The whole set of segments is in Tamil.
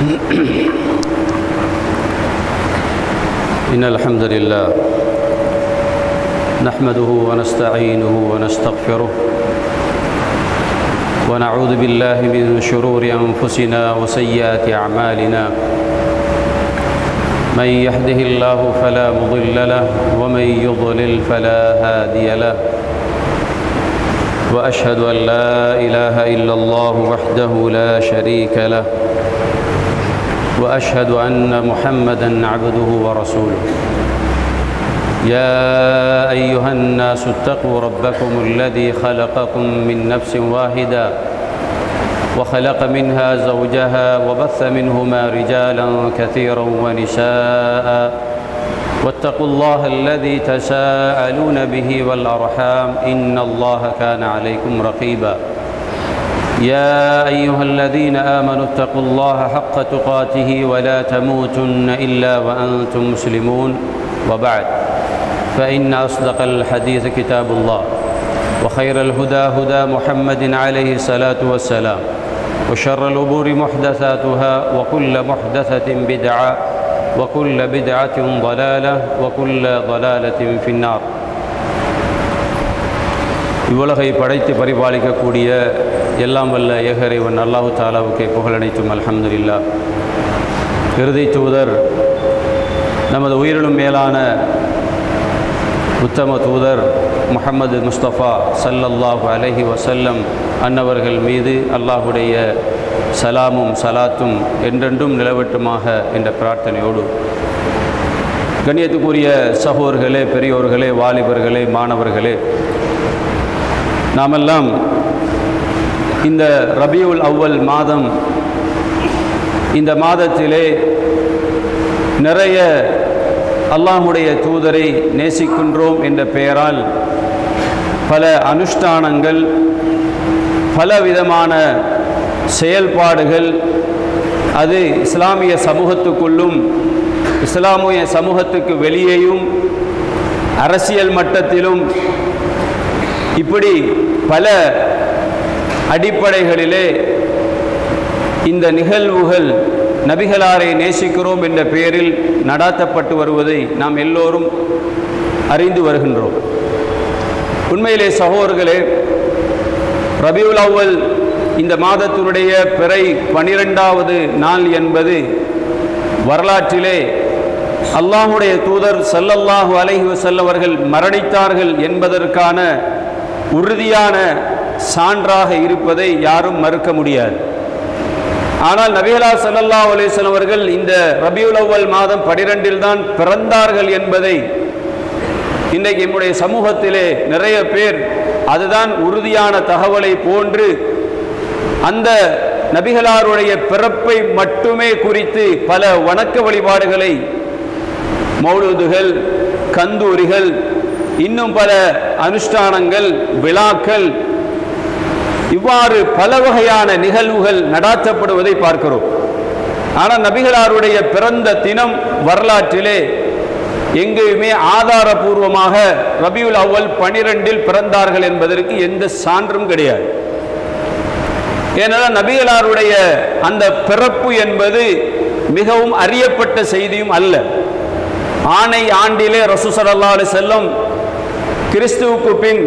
إن الحمد لله نحمده ونستعينه ونستغفره ونعوذ بالله من شرور أنفسنا وسيئات أعمالنا من يهده الله فلا مضل له ومن يضلل فلا هادي له وأشهد أن لا إله إلا الله وحده لا شريك له واشهد ان محمدا عبده ورسوله يا ايها الناس اتقوا ربكم الذي خلقكم من نفس واحده وخلق منها زوجها وبث منهما رجالا كثيرا ونساء واتقوا الله الذي تساءلون به والارحام ان الله كان عليكم رقيبا يا أيها الذين آمنوا اتقوا الله حق تقاته ولا تموتن إلا وأنتم مسلمون وبعد فإن أصدق الحديث كتاب الله وخير الهدى هدى محمد عليه الصلاة والسلام وشر الأمور محدثاتها وكل محدثة بدعة وكل بدعة ضلالة وكل ضلالة في النار இவ்வுலகை படைத்து பரிபாலிக்கக்கூடிய எல்லாம் வல்ல ஏகரைவன் அல்லாஹு தாலாவுக்கே புகழனைத்தும் அல்ஹம்துலில்லா இறுதி தூதர் நமது உயிரினும் மேலான உத்தம தூதர் முஹம்மது முஸ்தபா சல்லல்லாஹு அலஹி வசல்லம் அன்னவர்கள் மீது அல்லாஹுடைய சலாமும் சலாத்தும் என்றென்றும் நிலவட்டுமாக என்ற பிரார்த்தனையோடு கண்ணியத்துக்குரிய சகோதர்களே பெரியோர்களே வாலிபர்களே மாணவர்களே நாமெல்லாம் இந்த ரபியுல் அவ்வல் மாதம் இந்த மாதத்திலே நிறைய அல்லாஹுடைய தூதரை நேசிக்கின்றோம் என்ற பெயரால் பல அனுஷ்டானங்கள் பல விதமான செயல்பாடுகள் அது இஸ்லாமிய சமூகத்துக்குள்ளும் இஸ்லாமிய சமூகத்துக்கு வெளியேயும் அரசியல் மட்டத்திலும் இப்படி பல அடிப்படைகளிலே இந்த நிகழ்வுகள் நபிகளாரை நேசிக்கிறோம் என்ற பெயரில் நடாத்தப்பட்டு வருவதை நாம் எல்லோரும் அறிந்து வருகின்றோம் உண்மையிலே சகோதர்களே ரபியுல் அவ்வல் இந்த மாதத்தினுடைய பிறை பனிரெண்டாவது நாள் என்பது வரலாற்றிலே அல்லாஹுடைய தூதர் சல்லல்லாஹு அலைஹி வசல்லவர்கள் மரணித்தார்கள் என்பதற்கான உறுதியான சான்றாக இருப்பதை யாரும் மறுக்க முடியாது ஆனால் நபிகளா சல்லல்லா அலேசன் அவர்கள் இந்த ரபியுல் அவ்வல் மாதம் பனிரெண்டில் தான் பிறந்தார்கள் என்பதை இன்றைக்கு நம்முடைய சமூகத்திலே நிறைய பேர் அதுதான் உறுதியான தகவலை போன்று அந்த நபிகளாருடைய பிறப்பை மட்டுமே குறித்து பல வணக்க வழிபாடுகளை மௌலுதுகள் கந்தூரிகள் இன்னும் பல அனுஷ்டானங்கள் விழாக்கள் இவ்வாறு பல வகையான நிகழ்வுகள் நடாத்தப்படுவதை பார்க்கிறோம் ஆனால் நபிகளாருடைய பிறந்த தினம் வரலாற்றிலே எங்கேயுமே ஆதாரபூர்வமாக ரபியுல் அவ்வல் பனிரெண்டில் பிறந்தார்கள் என்பதற்கு எந்த சான்றும் கிடையாது ஏனென்றால் நபிகளாருடைய அந்த பிறப்பு என்பது மிகவும் அறியப்பட்ட செய்தியும் அல்ல ஆணை ஆண்டிலே ரசூசல்லா அலி செல்லம் கிறிஸ்துவுக்கு பின்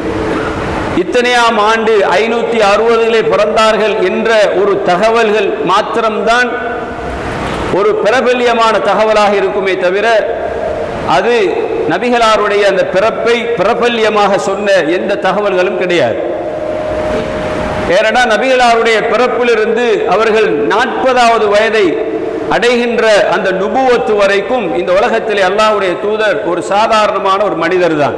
இத்தனையாம் ஆண்டு ஐநூற்றி அறுபதிலே பிறந்தார்கள் என்ற ஒரு தகவல்கள் மாத்திரம்தான் ஒரு பிரபல்யமான தகவலாக இருக்குமே தவிர அது நபிகளாருடைய அந்த பிறப்பை பிரபல்யமாக சொன்ன எந்த தகவல்களும் கிடையாது ஏனடா நபிகளாருடைய பிறப்பிலிருந்து அவர்கள் நாற்பதாவது வயதை அடைகின்ற அந்த நுபுவத்து வரைக்கும் இந்த உலகத்திலே அல்லாவுடைய தூதர் ஒரு சாதாரணமான ஒரு மனிதர் தான்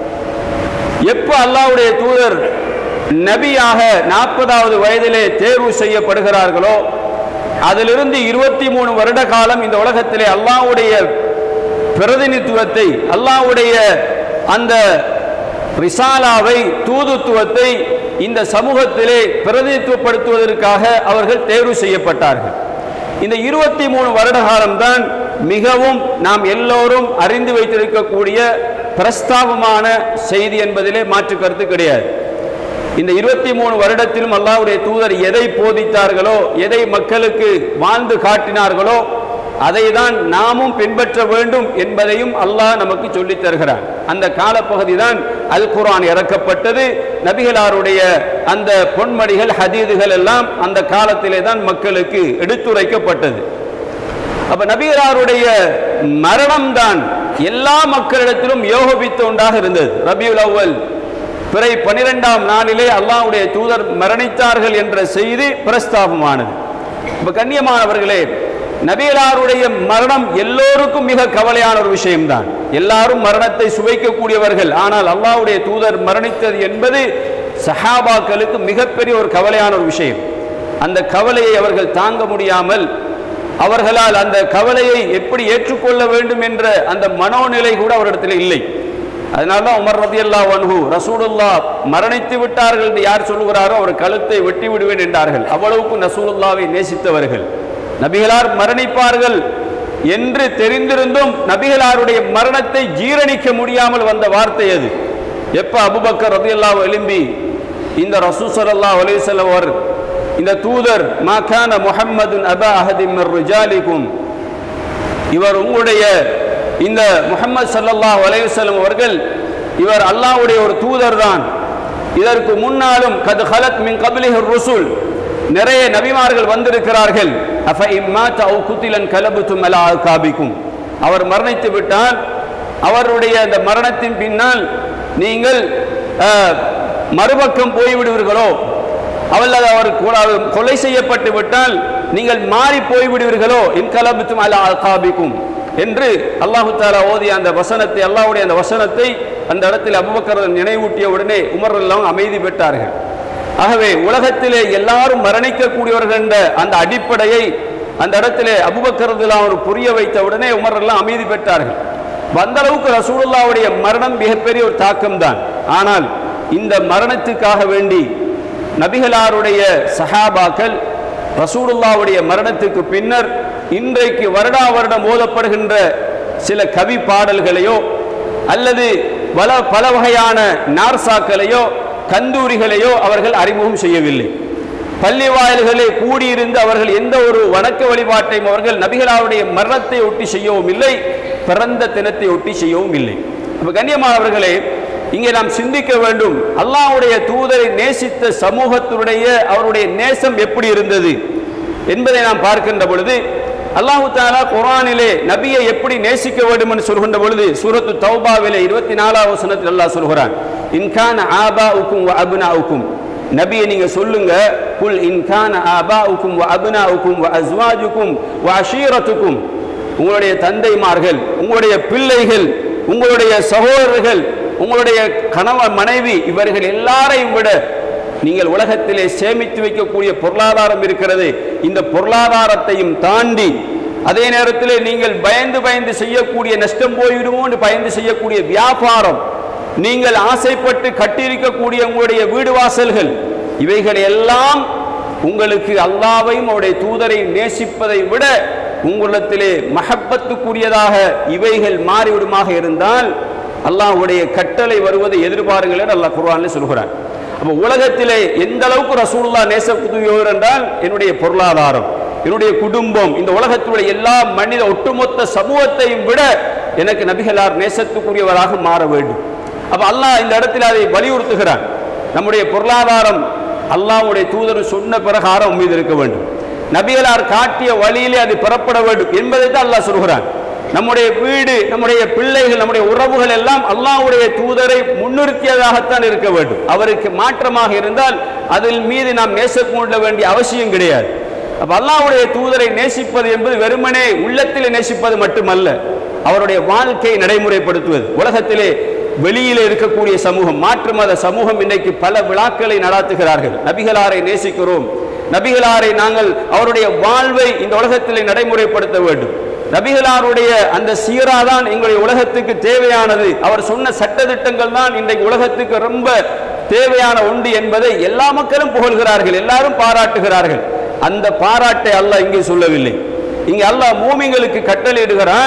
எப்ப அல்லாவுடைய தூதர் நபியாக நாற்பதாவது வயதிலே தேர்வு செய்யப்படுகிறார்களோ அதிலிருந்து இருபத்தி மூணு வருட காலம் இந்த உலகத்திலே அல்லாவுடைய பிரதிநிதித்துவத்தை அல்லாவுடைய அந்த ரிசாலாவை தூதுத்துவத்தை இந்த சமூகத்திலே பிரதிநிதித்துவப்படுத்துவதற்காக அவர்கள் தேர்வு செய்யப்பட்டார்கள் இந்த இருபத்தி மூணு வருட காலம்தான் மிகவும் நாம் எல்லோரும் அறிந்து வைத்திருக்கக்கூடிய பிரஸ்தாபமான செய்தி என்பதிலே மாற்று கருத்து கிடையாது இந்த இருபத்தி மூணு வருடத்திலும் அல்லாஹ்வுடைய தூதர் எதை போதித்தார்களோ எதை மக்களுக்கு வாழ்ந்து காட்டினார்களோ அதை தான் நாமும் பின்பற்ற வேண்டும் என்பதையும் அல்லாஹ் நமக்கு சொல்லித் தருகிறான் அந்த காலப்பகுதி தான் அல் குர்ஆன் இறக்கப்பட்டது நபிகளாருடைய அந்த பொன்மடிகள் ஹதீதுகள் எல்லாம் அந்த காலத்திலே தான் மக்களுக்கு எடுத்துரைக்கப்பட்டது அப்ப நபிகளாருடைய மரணம் தான் எல்லா மக்களிடத்திலும் யோகபித்த ஒன்றாக இருந்தது ரபியுல் அவ்வல் பிறை பனிரெண்டாம் நாளிலே அல்லாஹ்வுடைய தூதர் மரணித்தார்கள் என்ற செய்தி பிரஸ்தாபமானது இப்ப கண்ணியமானவர்களே நபிகளாருடைய மரணம் எல்லோருக்கும் மிக கவலையான ஒரு விஷயம்தான் எல்லாரும் மரணத்தை சுவைக்கக்கூடியவர்கள் ஆனால் அல்லாஹ்வுடைய தூதர் மரணித்தது என்பது சஹாபாக்களுக்கு மிகப்பெரிய ஒரு கவலையான ஒரு விஷயம் அந்த கவலையை அவர்கள் தாங்க முடியாமல் அவர்களால் அந்த கவலையை எப்படி ஏற்றுக்கொள்ள வேண்டும் என்ற அந்த மனோநிலை கூட அவரிடத்தில் இல்லை அதனால தான் உமர் ரதியல்லா வன்ஹு ரசூலுல்லா மரணித்து விட்டார்கள் என்று யார் சொல்லுகிறாரோ அவர் கழுத்தை வெட்டி விடுவேன் என்றார்கள் அவ்வளவுக்கு ரசூலுல்லாவை நேசித்தவர்கள் நபிகளார் மரணிப்பார்கள் என்று தெரிந்திருந்தும் நபிகளாருடைய மரணத்தை ஜீரணிக்க முடியாமல் வந்த வார்த்தை அது எப்ப அபுபக்கர் ரதியல்லா எழும்பி இந்த ரசூ ஸல்லல்லாஹு அலைஹி வஸல்லம் அவர் இந்த தூதர் மாகான முஹம்மதுன் அபா அஹதிம் ரிஜாலிக்கும் இவர் உங்களுடைய இந்த முஹம்மது ஸல்லல்லாஹு அலைஹி வஸல்லம் அவர்கள் இவர் அல்லாஹ்வுடைய ஒரு தூதர் தான் இதற்கு முன்னாலும் கது ஹலத் மின் கபிலிஹி ருசுல் நிறைய நபிமார்கள் வந்திருக்கிறார்கள் அஃப இம்மாத் அவு குத்திலன் கலபுத்தும் அலா காபிக்கும் அவர் மரணித்து விட்டால் அவருடைய அந்த மரணத்தின் பின்னால் நீங்கள் அஹ், மறுபக்கம் போய்விடுவீர்களோ அவள் அவர் கொ- கொலை செய்யப்பட்டு விட்டால் நீங்கள் மாறி போய்விடுவீர்களோ இன்கலபுத்தும் அலா காபிக்கும் என்று அல்லாஹு தாலா ஓதிய அந்த வசனத்தை அல்லாஹ்வுடைய அந்த வசனத்தை அந்த இடத்தில் அபுபக்கர் நினைவூட்டிய உடனே உமர் எல்லாம் அமைதி பெற்றார்கள் ஆகவே உலகத்திலே எல்லாரும் மரணிக்கக்கூடியவர்கள் என்ற அந்த அடிப்படையை அந்த இடத்திலே அபுபக்கரதுலாம் அவர் புரிய வைத்த உடனே உமர் எல்லாம் அமைதி பெற்றார்கள் அந்த அளவுக்கு ரசூலுல்லாவுடைய மரணம் மிகப்பெரிய ஒரு தாக்கம் தான் ஆனால் இந்த மரணத்துக்காக வேண்டி நபிகளாருடைய சஹாபாக்கள் ரசூலுல்லாவுடைய மரணத்துக்கு பின்னர் இன்றைக்கு வருடா வருடம் ஓதப்படுகின்ற சில கவி பாடல்களையோ அல்லது பல பல வகையான நார்சாக்களையோ கந்தூரிகளையோ அவர்கள் அறிமுகம் செய்யவில்லை பள்ளி வாயில்களே கூடியிருந்து அவர்கள் எந்த ஒரு வணக்க வழிபாட்டையும் அவர்கள் நபிகளாருடைய மரணத்தை ஒட்டி செய்யவும் இல்லை பிறந்த தினத்தை ஒட்டி செய்யவும் இல்லை அப்ப கண்ணியமானவர்களே இங்கே நாம் சிந்திக்க வேண்டும் அல்லாஹ்வுடைய தூதரை நேசித்த சமூகத்தினுடைய அவருடைய நேசம் எப்படி இருந்தது என்பதை நாம் பார்க்கின்ற பொழுது அல்லாஹு தாலா குர்ஆனிலே நபியை எப்படி நேசிக்க வேண்டும் என்று சொல்கின்ற பொழுது சூரத்து தௌபாவிலே இருபத்தி நாலாவது வசனத்தில் அல்லாஹ் சொல்கிறான் இன்கான ஆபா உக்கும் அபுனா உக்கும் நபியை நீங்க சொல்லுங்க குல் இன்கான ஆபா உக்கும் அபுனா உக்கும் அஸ்வாஜுக்கும் அஷீரத்துக்கும் உங்களுடைய தந்தைமார்கள் உங்களுடைய பிள்ளைகள் உங்களுடைய சகோதரர்கள் உங்களுடைய கணவன் மனைவி இவர்கள் எல்லாரையும் விட நீங்கள் உலகத்திலே சேமித்து வைக்கக்கூடிய பொருளாதாரம் இருக்கிறது இந்த பொருளாதாரத்தையும் தாண்டி அதே நேரத்திலே நீங்கள் பயந்து பயந்து செய்யக்கூடிய நஷ்டம் போய்விடுமோ என்று பயந்து செய்யக்கூடிய வியாபாரம் நீங்கள் ஆசைப்பட்டு கட்டியிருக்கக்கூடிய உங்களுடைய வீடு வாசல்கள் இவைகள் எல்லாம் உங்களுக்கு அல்லாவையும் அவருடைய தூதரை நேசிப்பதை விட உங்களிடத்திலே மஹப்பத்துக்குரியதாக இவைகள் மாறிவிடுமாக இருந்தால் அல்லாஹ்வுடைய கட்டளை வருவதை எதிர்பாருங்கள் என்று அல்லாஹ் குர்ஆன்ல சொல்கிறான் அப்போ உலகத்திலே எந்த அளவுக்கு ரசூலுல்லா நேசத்துக்குரியவர் என்றால் என்னுடைய பொருளாதாரம் என்னுடைய குடும்பம் இந்த உலகத்துடைய எல்லா மனித ஒட்டுமொத்த சமூகத்தையும் விட எனக்கு நபிகளார் நேசத்துக்குரியவராக மாற வேண்டும் அப்ப அல்லாஹ் இந்த இடத்தில் அதை வலியுறுத்துகிறான் நம்முடைய பொருளாதாரம் அல்லாஹ்வுடைய தூதர் சொன்ன பிரகாரம் மீது இருக்க வேண்டும் நபிகளார் காட்டிய வழியிலே அது பெறப்பட வேண்டும் என்பதை தான் அல்லாஹ் சொல்கிறான் நம்முடைய வீடு நம்முடைய பிள்ளைகள் நம்முடைய உறவுகள் எல்லாம் அல்லாஹ்வுடைய தூதரை முன்னிறுத்தியதாகத்தான் இருக்க வேண்டும் அவருக்கு மாற்றமாக இருந்தால் அதில் மீது நாம் நேசம் கொள்ள வேண்டிய அவசியம் கிடையாது அப்ப அல்லாஹ்வுடைய தூதரை நேசிப்பது என்பது வெறுமனே உள்ளத்தில் நேசிப்பது மட்டுமல்ல அவருடைய வாழ்க்கையை நடைமுறைப்படுத்துவது உலகத்திலே வெளியிலே இருக்கக்கூடிய சமூகம் மாற்று மத சமூகம் இன்னைக்கு பல விழாக்களை நடாத்துகிறார்கள் நபிகளாரை நேசிக்கிறோம் நபிகளாரை நாங்கள் அவருடைய வாழ்வை இந்த உலகத்திலே நடைமுறைப்படுத்த வேண்டும் நபிகளாருடைய அந்த சீரா தான் எங்களுடைய உலகத்துக்கு தேவையானது அவர் சொன்ன சட்டதிட்டங்கள் தான் இன்றைக்கு உலகத்துக்கு ரொம்ப தேவையான ஒன்று என்பதை எல்லா மக்களும் புகழ்கிறார்கள் எல்லாரும் பாராட்டுகிறார்கள் அந்த பாராட்டை அல்லாஹ் இங்கே சொல்லவில்லை இங்கே அல்லாஹ் மூமிங்களுக்கு கட்டளையிடுகிறான்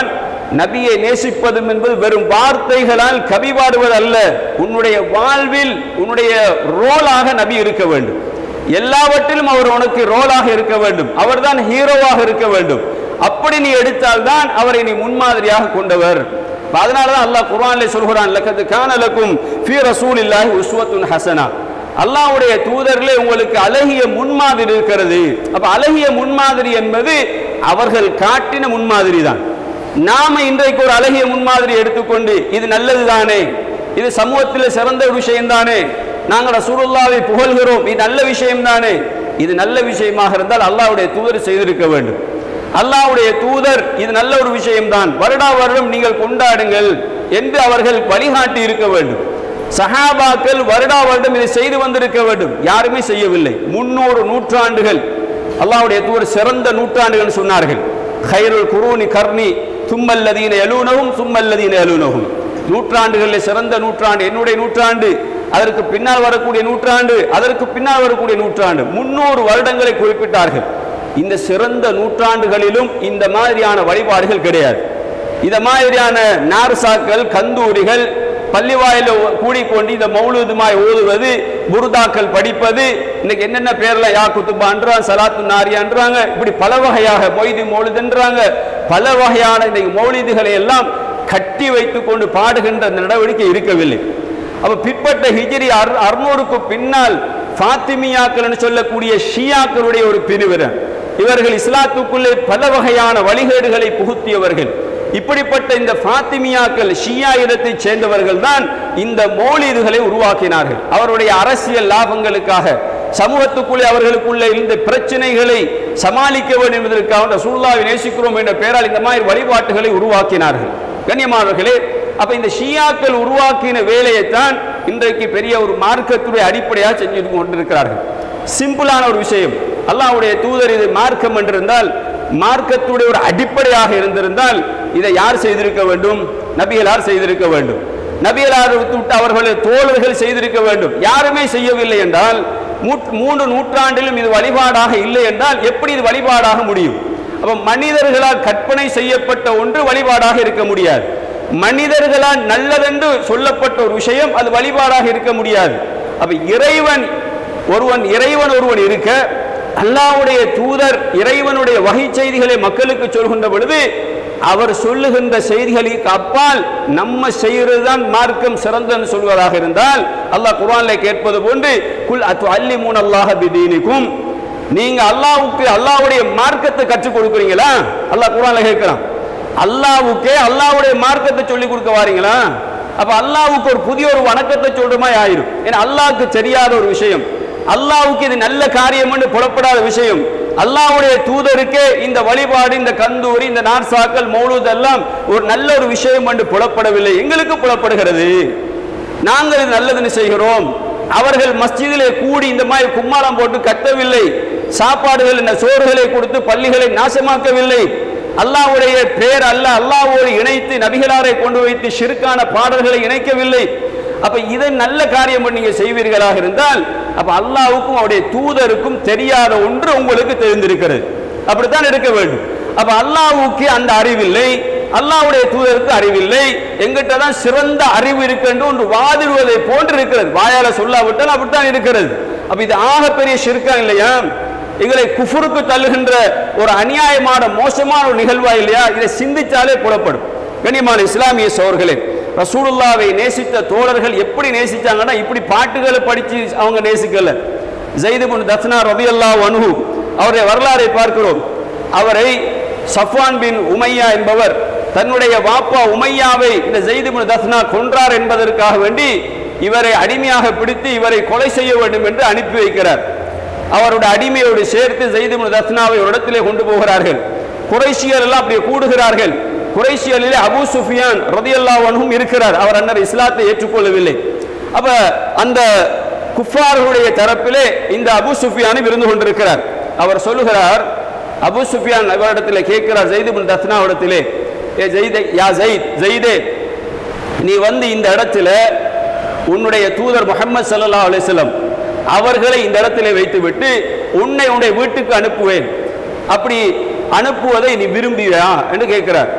நபியை நேசிப்பதும் என்பது வெறும் வார்த்தைகளால் கவி பாடுவது அல்ல உன்னுடைய வாழ்வில் உன்னுடைய ரோலாக நபி இருக்க வேண்டும் எல்லாவற்றிலும் அவர் உனக்கு ரோலாக இருக்க வேண்டும் அவர்தான் ஹீரோவாக இருக்க வேண்டும் அப்படி நீ எடுத்தால்தான் அவரை நீ முன்மாதிரியாக கொண்டவர் அதனால தான் அல்லாஹ் குர்ஆனிலே சொல்கிறான் லக்கது கானலக்கும் ஃபீ ரசூலில்லாஹி உஸ்வத்துன் ஹசனா அல்லாஹ்வுடைய தூதர்களே உங்களுக்கு அழகிய முன்மாதிரி இருக்கிறது அப்ப அழகிய முன்மாதிரி என்பது அவர்கள் காட்டின முன்மாதிரி தான் நாம இன்றைக்கு ஒரு அழகிய முன்மாதிரி எடுத்துக்கொண்டு இது நல்லது தானே இது சமூகத்தில் சிறந்த ஒரு விஷயம் தானே நாங்கள் ரசூலுல்லாவை புகழ்கிறோம் இது நல்ல விஷயம் தானே இது நல்ல விஷயமாக இருந்தால் அல்லாஹ்வுடைய தூதர் செய்திருக்க வேண்டும் அல்லாஹ்வுடைய தூதர் இது நல்ல ஒரு விஷயம்தான் வருடா வருடம் நீங்கள் கொண்டாடுங்கள் என்று அவர்கள் வழிகாட்டி இருக்க வேண்டும் சஹாபாக்கள் வருடா வருடம் இதை செய்து வந்திருக்க வேண்டும் யாருமே செய்யவில்லை முன்னூறு நூற்றாண்டுகள் அல்லாஹ்வுடைய தூதர் சிறந்த நூற்றாண்டுகள் சொன்னார்கள் ஹைருல் குரூனி கர்ணி தும்மல்லதீன எலூனவும் தும்மல்லதீன எலூனவும் நூற்றாண்டுகளில் சிறந்த நூற்றாண்டு என்னுடைய நூற்றாண்டு அதற்கு பின்னால் வரக்கூடிய நூற்றாண்டு அதற்கு பின்னால் வரக்கூடிய நூற்றாண்டு முன்னூறு வருடங்களை குறிப்பிட்டார்கள் இந்த சிறந்த நூற்றாண்டுகளிலும் இந்த மாதிரியான வழிபாடுகள் கிடையாது இந்த மாதிரியான நார்சாக்கள் கந்தூரிகள் பள்ளிவாயில கூடி கொண்டு இந்த மௌலூதுமாய் ஓதுவது புருதாக்கள் படிப்பது இன்னைக்கு என்னென்ன பேர்ல யா குத்துபான்றான் சலாத்து நாரியான்றாங்க இப்படி பல வகையாக மொய்து மௌலிதுன்றாங்க பல வகையான இன்னைக்கு மௌலிதுகளை எல்லாம் கட்டி வைத்துக் கொண்டு பாடுகின்ற நடவடிக்கை இருக்கவில்லை அப்ப பிற்பட்ட ஹிஜ்ரி அறு அறுநூறுக்கு பின்னால் ஃபாத்திமியாக்கள் சொல்லக்கூடிய ஷியாக்களுடைய ஒரு பிரிவினர் இவர்கள் இஸ்லாத்துக்குள்ளே பல வகையான வழிகேடுகளை புகுத்தியவர்கள் இப்படிப்பட்ட இந்த ஃபாத்திமியாக்கள் ஷியா இடத்தை சேர்ந்தவர்கள் தான் இந்த மௌலிதுகளை உருவாக்கினார்கள் அவருடைய அரசியல் லாபங்களுக்காக சமூகத்துக்குள்ளே அவர்களுக்குள்ளே இந்த பிரச்சனைகளை சமாளிக்க வேண்டும் என்பதற்காக ரசூலுல்லாவை நேசிக்கிறோம் என்ற பெயரால் இந்த மாதிரி வழிபாட்டுகளை உருவாக்கினார்கள் கண்ணியமானவர்களே அப்ப இந்த ஷியாக்கள் உருவாக்கின வேலையைத்தான் இன்றைக்கு பெரிய ஒரு மார்க்கத்துடைய அடிப்படையாக செஞ்சு கொண்டிருக்கிறார்கள் சிம்பிளான ஒரு விஷயம் அல்லாஹ்வுடைய தூதர் இது மார்க்கம் என்றிருந்தால் மார்க்கத்துடைய ஒரு அடிப்படையாக இருந்திருந்தால் இதை யார் செய்திருக்க வேண்டும் நபிகளார் செய்திருக்க வேண்டும் நபிகளார் விட்டு அவர்களுடைய தோழர்கள் செய்திருக்க வேண்டும் யாருமே செய்யவில்லை என்றால் மூட்- மூன்று நூற்றாண்டிலும் இது வழிபாடாக இல்லை என்றால் எப்படி இது வழிபாடாக முடியும் அப்ப மனிதர்களால் கற்பனை செய்யப்பட்ட ஒன்று வழிபாடாக இருக்க முடியாது மனிதர்களால் நல்லதென்று சொல்லப்பட்ட ஒரு விஷயம் அது வழிபாடாக இருக்க முடியாது அப்ப இறைவன் ஒருவன் இறைவன் ஒருவன் இருக்க அல்லாஹ்வுடைய தூதர் இறைவனுடைய வகை செய்திகளை மக்களுக்கு சொல்கின்ற பொழுது அவர் சொல்லுகின்ற செய்திகளுக்கு அப்பால் நம்ம செய்யறதுதான் மார்க்கம் சிறந்தன்னு சொல்வதாக இருந்தால் அல்லாஹ் குர்ஆன்ல கேட்பது போன்று குல் அத்து அல்லி மூன் அல்லாஹ் பிதீனிக்கும் நீங்க அல்லாஹ்வுக்கு அல்லாஹ்வுடைய மார்க்கத்தை கற்றுக் கொடுக்குறீங்களா அல்லாஹ் குர்ஆன்ல கேட்கிறான் அல்லாஹ்வுக்கே அல்லாஹ்வுடைய மார்க்கத்தை சொல்லி கொடுக்க வாரீங்களா அப்ப அல்லாஹ்வுக்கு ஒரு புதிய ஒரு வணக்கத்தை சொல்ற மாதிரி ஆயிரும் ஏன்னா அல்லாஹ்வுக்கு தெரியாத ஒரு விஷயம் அல்லாஹ்வுக்கு இது நல்ல காரியம் என்று புலப்படாத விஷயம் அல்லாஹ்வுடைய தூதருக்கே இந்த வழிபாடு இந்த கந்தூரி இந்த நார்சாக்கள் மௌலூத் எல்லாம் ஒரு நல்ல ஒரு விஷயம் என்று புலப்படவில்லை எங்களுக்கு புலப்படுகிறது நாங்கள் இது நல்லதுன்னு செய்கிறோம் அவர்கள் மஸ்ஜிதிலே கூடி இந்த மாதிரி கும்மாளம் போட்டு கத்தவில்லை சாப்பாடுகள் இந்த சோறுகளை கொடுத்து பள்ளிகளை நாசமாக்கவில்லை அல்லாஹ்வுடைய பேர் அல்ல அல்லாஹ்வோடு இணைத்து நபிகளாரை கொண்டு வைத்து ஷிருக்கான பாடல்களை இணைக்கவில்லை அப்ப இதை நல்ல காரியம் நீங்க செய்வீர்களாக இருந்தால் அப்ப அல்லாஹ்வுக்கும் அவருடைய தூதருக்கும் தெரியாத ஒன்று உங்களுக்கு தெரிந்திருக்கிறது அப்படித்தான் இருக்க வேண்டும் அப்ப அல்லாஹ்வுக்கு அந்த அறிவில்லை அல்லாஹ்வுடைய தூதருக்கு அறிவில்லை எங்கிட்ட தான் சிறந்த அறிவு இருக்கு என்று ஒன்று வாதிடுவதை போன்று இருக்கிறது வாயால சொல்லாவிட்டால் அப்படித்தான் இருக்கிறது அப்ப இது ஆகப்பெரிய ஷிர்கா இல்லையா எங்களை குஃபுருக்கு தள்ளுகின்ற ஒரு அநியாயமான மோசமான ஒரு நிகழ்வா இல்லையா இதை சிந்திச்சாலே புலப்படும் கண்ணியமான இஸ்லாமிய சோர்களே ரசூலுல்லாவை நேசித்த தோழர்கள் எப்படி நேசிச்சாங்கன்னா இப்படி பாட்டுகளை படிச்சு அவங்க நேசிக்கல ஜெயிது பின் தஸ்னா ரபியல்லாஹு அன்ஹு அவருடைய வரலாறை பார்க்கிறோம் அவரை சஃப்வான் பின் உமையா என்பவர் தன்னுடைய வாப்பா உமையாவை இந்த ஜெயிது பின் தஸ்னா கொன்றார் என்பதற்காக வேண்டி இவரை அடிமையாக பிடித்து இவரை கொலை செய்ய வேண்டும் என்று அனுப்பி வைக்கிறார் அவருடைய அடிமையோடு சேர்த்து ஜெயிது பின் தஸ்னாவை ஒரு இடத்திலே கொண்டு போகிறார்கள் குறைஷியர் எல்லாம் அப்படியே கூடுகிறார்கள் குறைஷியரிலே அபூ சுஃபியான் ரதியல்லாஹு அன்ஹும் இருக்கிறார் அவர் அன்னர் இஸ்லாத்தை ஏற்றுக்கொள்ளவில்லை அப்ப அந்த குஃபார்களுடைய தரப்பிலே இந்த அபூ சுஃபியானும் இருந்து கொண்டிருக்கிறார் அவர் சொல்லுகிறார் அபூ சுஃபியான் அவரிடத்தில் கேட்கிறார் ஜெயிது பின் தஸ்னாவிடத்திலே ஏ ஜெயிதே யா ஜெயித் ஜெயிதே நீ வந்து இந்த இடத்துல உன்னுடைய தூதர் முகமது ஸல்லல்லாஹு அலைஹி வஸல்லம் அவர்களை இந்த இடத்திலே வைத்துவிட்டு உன்னை உன்னுடைய வீட்டுக்கு அனுப்புவேன் அப்படி அனுப்புவதை நீ விரும்புவியா என்று கேட்கிறார்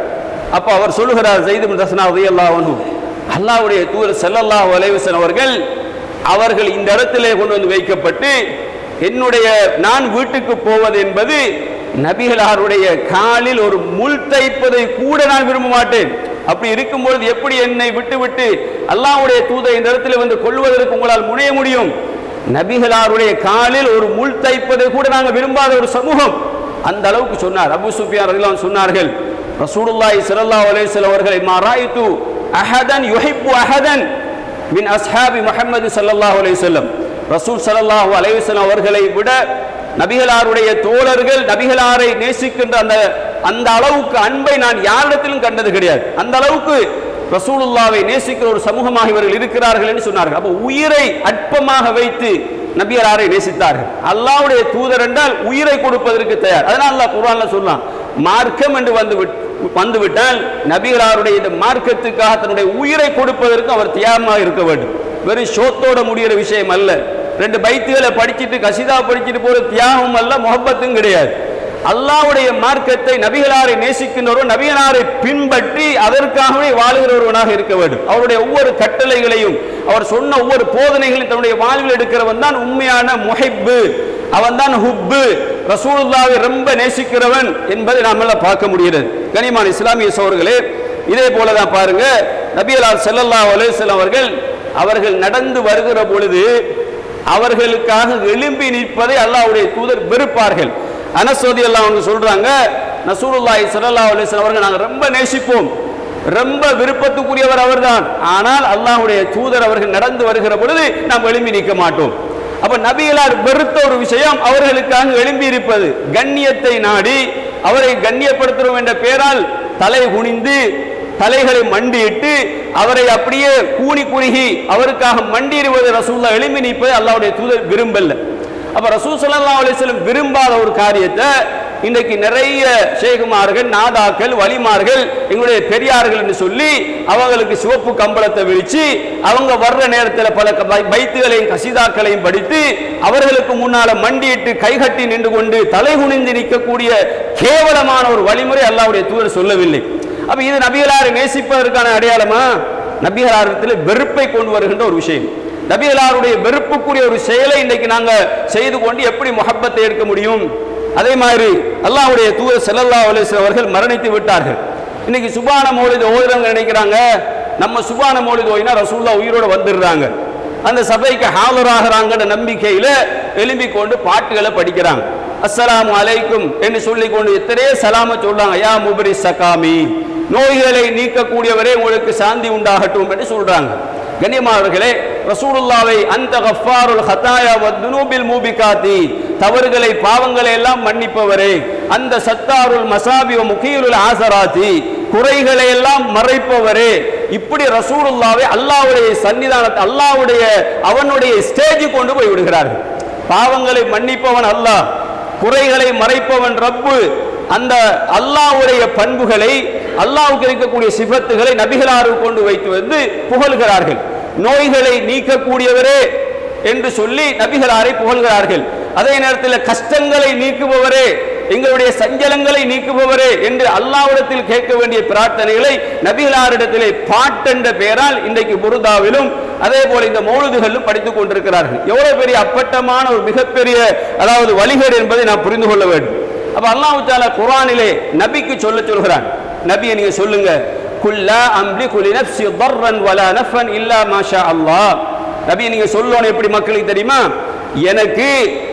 அப்ப அவர் சொல்லுகிறார் ஜெயிது பின் தஸ்னா ரலியல்லாஹு அன்ஹு அல்லாஹ்வுடைய தூதர் ஸல்லல்லாஹு அலைஹி வஸல்லம் அவர்கள் அவர்கள் இந்த இடத்திலே கொண்டு வந்து வைக்கப்பட்டு என்னுடைய நான் வீட்டுக்கு போவது என்பது நபிகளாருடைய காலில் ஒரு முள் தைப்பதை கூட நான் விரும்ப மாட்டேன் அப்படி இருக்கும்பொழுது எப்படி என்னை விட்டு விட்டு அல்லாஹ்வுடைய தூதர் இந்த இடத்துல வந்து கொள்வதற்கு உங்களால் முனைய முடியும் நபிகளாருடைய காலில் ஒரு முள் தைப்பதை கூட நாங்கள் விரும்பாத ஒரு சமூகம் அந்த அளவுக்கு சொன்னார் அபு சுஃபியான் ரலியல்லாஹு அன்ஹு சொன்னார்கள் ரசூலுல்லாஹி ஸல்லல்லாஹு அலைஹி வஸல்லம் அவர்களை மா ராயித்து அஹதன் யுஹிப்பு அஹதன் மின் அஸ்ஹாபி முஹம்மது ஸல்லல்லாஹு அலைஹி வஸல்லம் ரசூல் ஸல்லல்லாஹு அலைஹி வஸல்லம் அவர்களை விட நபிகளாருடைய தோழர்கள் நபிகளாரை நேசிக்கின்ற அந்த அந்த அளவுக்கு அன்பை நான் யாரிடத்திலும் கண்டது கிடையாது அந்த அளவுக்கு ரசூலுல்லாவை நேசிக்கிற ஒரு சமூகமாக இவர்கள் இருக்கிறார்கள் என்று சொன்னார்கள் அப்போ உயிரை அற்பமாக வைத்து நபியராரை நேசித்தார்கள் அல்லாஹ்வுடைய தூதர் என்றால் உயிரை கொடுப்பதற்கு தயார் அதனால அல்லாஹ் குர்ஆன்ல சொல்லலாம் மார்க்கம் என்று வந்து விட்- வந்துவிட்டால் நபிகளாருடைய இந்த மார்க்கத்துக்காக தன்னுடைய உயிரை கொடுப்பதற்கு அவர் தியாகமாக இருக்க வேண்டும் வெறும் ஷோத்தோட முடிகிற விஷயம் அல்ல ரெண்டு பைத்துகளை படிச்சிட்டு கசிதா படிச்சிட்டு போற தியாகம் அல்ல முகப்பத்தும் கிடையாது அல்லாஹ்வுடைய மார்க்கத்தை நபிகளாரை நேசிக்கின்றவரும் நபிகளாரை பின்பற்றி அதற்காகவே வாழுகிற ஒருவனாக இருக்க வேண்டும் அவருடைய ஒவ்வொரு கட்டளைகளையும் அவர் சொன்ன ஒவ்வொரு போதனைகளையும் தன்னுடைய வாழ்வில் எடுக்கிறவன் தான் உண்மையான முஹிப்பு அவன் தான் ஹுப்பு ரசூலுல்லாவை ரொம்ப நேசிக்கிறவன் என்பதை நாம் எல்லாம் பார்க்க முடிகிறது கனிமான் இஸ்லாமிய சோர்களே இதே போல தான் பாருங்க நபியலார் ஸல்லல்லாஹு அலைஹி வஸல்லம் அவர்கள் அவர்கள் நடந்து வருகிற பொழுது அவர்களுக்காக எழும்பி நிற்பதை அல்லாஹ்வுடைய தூதர் வெறுப்பார்கள் அனசோதி எல்லாம் அவங்க சொல்றாங்க நசூலுல்லாஹி ஸல்லல்லாஹு அலைஹி வஸல்லம் அவர்கள் நாங்கள் ரொம்ப நேசிப்போம் ரொம்ப விருப்பத்துக்குரியவர் அவர்தான் ஆனால் அல்லாஹ்வுடைய தூதர் அவர்கள் நடந்து வருகிற பொழுது நாம் எழும்பி நிற்க மாட்டோம் அப்ப நபிகளார் வெறுத்த ஒரு விஷயம் அவர்களுக்காக எழும்பி இருப்பது கண்ணியத்தை நாடி அவரை கண்ணியப்படுத்துறோம் என்ற பெயரால் தலை குனிந்து தலைகளை மண்டியிட்டு அவரை அப்படியே கூனி குறுகி அவருக்காக மண்டியிடுவது ரசூல்லா எழும்பி நிற்பது அல்லாஹ்வுடைய தூதர் விரும்பல அப்ப ரசூல் ஸல்லல்லாஹு அலைஹி வஸல்லம் விரும்பாத ஒரு காரியத்தை இன்றைக்கு நிறைய ஷேகுமார்கள் நாதாக்கள் வலிமார்கள் எங்களுடைய பெரியார்கள் என்று சொல்லி அவங்களுக்கு சிவப்பு கம்பளத்தை விரிச்சு அவங்க வர்ற நேரத்தில் பல க- பை- பைத்துகளையும் கசிதாக்களையும் படித்து அவர்களுக்கு முன்னால மண்டியிட்டு கைகட்டி நின்று கொண்டு தலை குனிந்து நிற்கக்கூடிய கேவலமான ஒரு வழிமுறை அல்லாஹ்வுடைய தூதர் சொல்லவில்லை அப்ப இது நபிகளாரை நேசிப்பதற்கான அடையாளமா நபிகளாரத்தில் வெறுப்பை கொண்டு வருகின்ற ஒரு விஷயம் நபிகளாருடைய வெறுப்புக்குரிய ஒரு செயலை இன்னைக்கு நாங்க செய்து கொண்டு எப்படி முஹப்பத்தை எடுக்க முடியும் அதே மாதிரி அல்லாஹ்வுடைய தூதர் ஸல்லல்லாஹு அலைஹி வஸல்லம் அவர்கள் மரணித்து விட்டார்கள் இன்னைக்கு சுபான மௌலித ஓதுறவங்க நினைக்கிறாங்க நம்ம சுபான மௌலித ஓய்னா ரசூல்லா உயிரோட வந்துடுறாங்க அந்த சபைக்கு ஹாலராகிறாங்கன்ற நம்பிக்கையில எழும்பி கொண்டு பாட்டுகளை படிக்கிறாங்க அஸ்ஸலாமு அலைக்கும் என்று சொல்லி கொண்டு எத்தனையோ சலாம சொல்றாங்க யா முபரி சகாமி நோய்களை நீக்கக்கூடியவரே உங்களுக்கு சாந்தி உண்டாகட்டும் என்று சொல்றாங்க கண்ணியமானவர்களே ரசூலுல்லாவை அந்த கஃபாருல் ஹதாயா வத்துனூபில் மூபிகாத்தி தவறுகளை பாவங்களை எல்லாம் மன்னிப்பவரே அந்த சத்தாருல் மசாபி வ முகீலுல் ஆசராத்தி குறைகளை எல்லாம் மறைப்பவரே இப்படி ரசூலுல்லாவை அல்லாஹ்வுடைய சன்னிதானத்தை அல்லாஹ்வுடைய அவனுடைய ஸ்டேஜ் கொண்டு போய் விடுகிறார்கள் பாவங்களை மன்னிப்பவன் அல்லாஹ் குறைகளை மறைப்பவன் ரப்பு அந்த அல்லாஹ்வுடைய பண்புகளை அல்லாஹ்வுக்கு இருக்கக்கூடிய சிஃபத்துகளை நபிகளாருக்கு கொண்டு வைத்து வந்து புகழ்கிறார்கள் நோய்களை நீக்கக்கூடியவரே என்று சொல்லி நபிகளாரை புகழ்கிறார்கள் அதே நேரத்தில் கஷ்டங்களை நீக்குபவரே எங்களுடைய சஞ்சலங்களை நீக்குபவரே என்று அல்லாஹ்விடத்தில் கேட்க வேண்டிய பிரார்த்தனைகளை நபிகளாரிடத்திலே பாட்டென்ற பெயரால் இன்றைக்கு புருதாவிலும் அதே போல இந்த மௌலுதுகளிலும் படித்துக் கொண்டிருக்கிறார்கள் எவ்வளவு பெரிய அப்பட்டமான ஒரு மிகப்பெரிய அதாவது வழிகேடு என்பதை நாம் புரிந்து கொள்ள வேண்டும் அப்ப அல்லாஹ் தாலா குர்ஆனிலே நபிக்கு சொல்ல சொல்கிறான் நபியை நீங்க சொல்லுங்க குல்லா அம்லி குலி நஃப்ஸி தர்ரன் வலா நஃபன் இல்லா மாஷா அல்லாஹ் நபி நீங்க சொல்லணும் எப்படி மக்களுக்கு தெரியுமா எனக்கு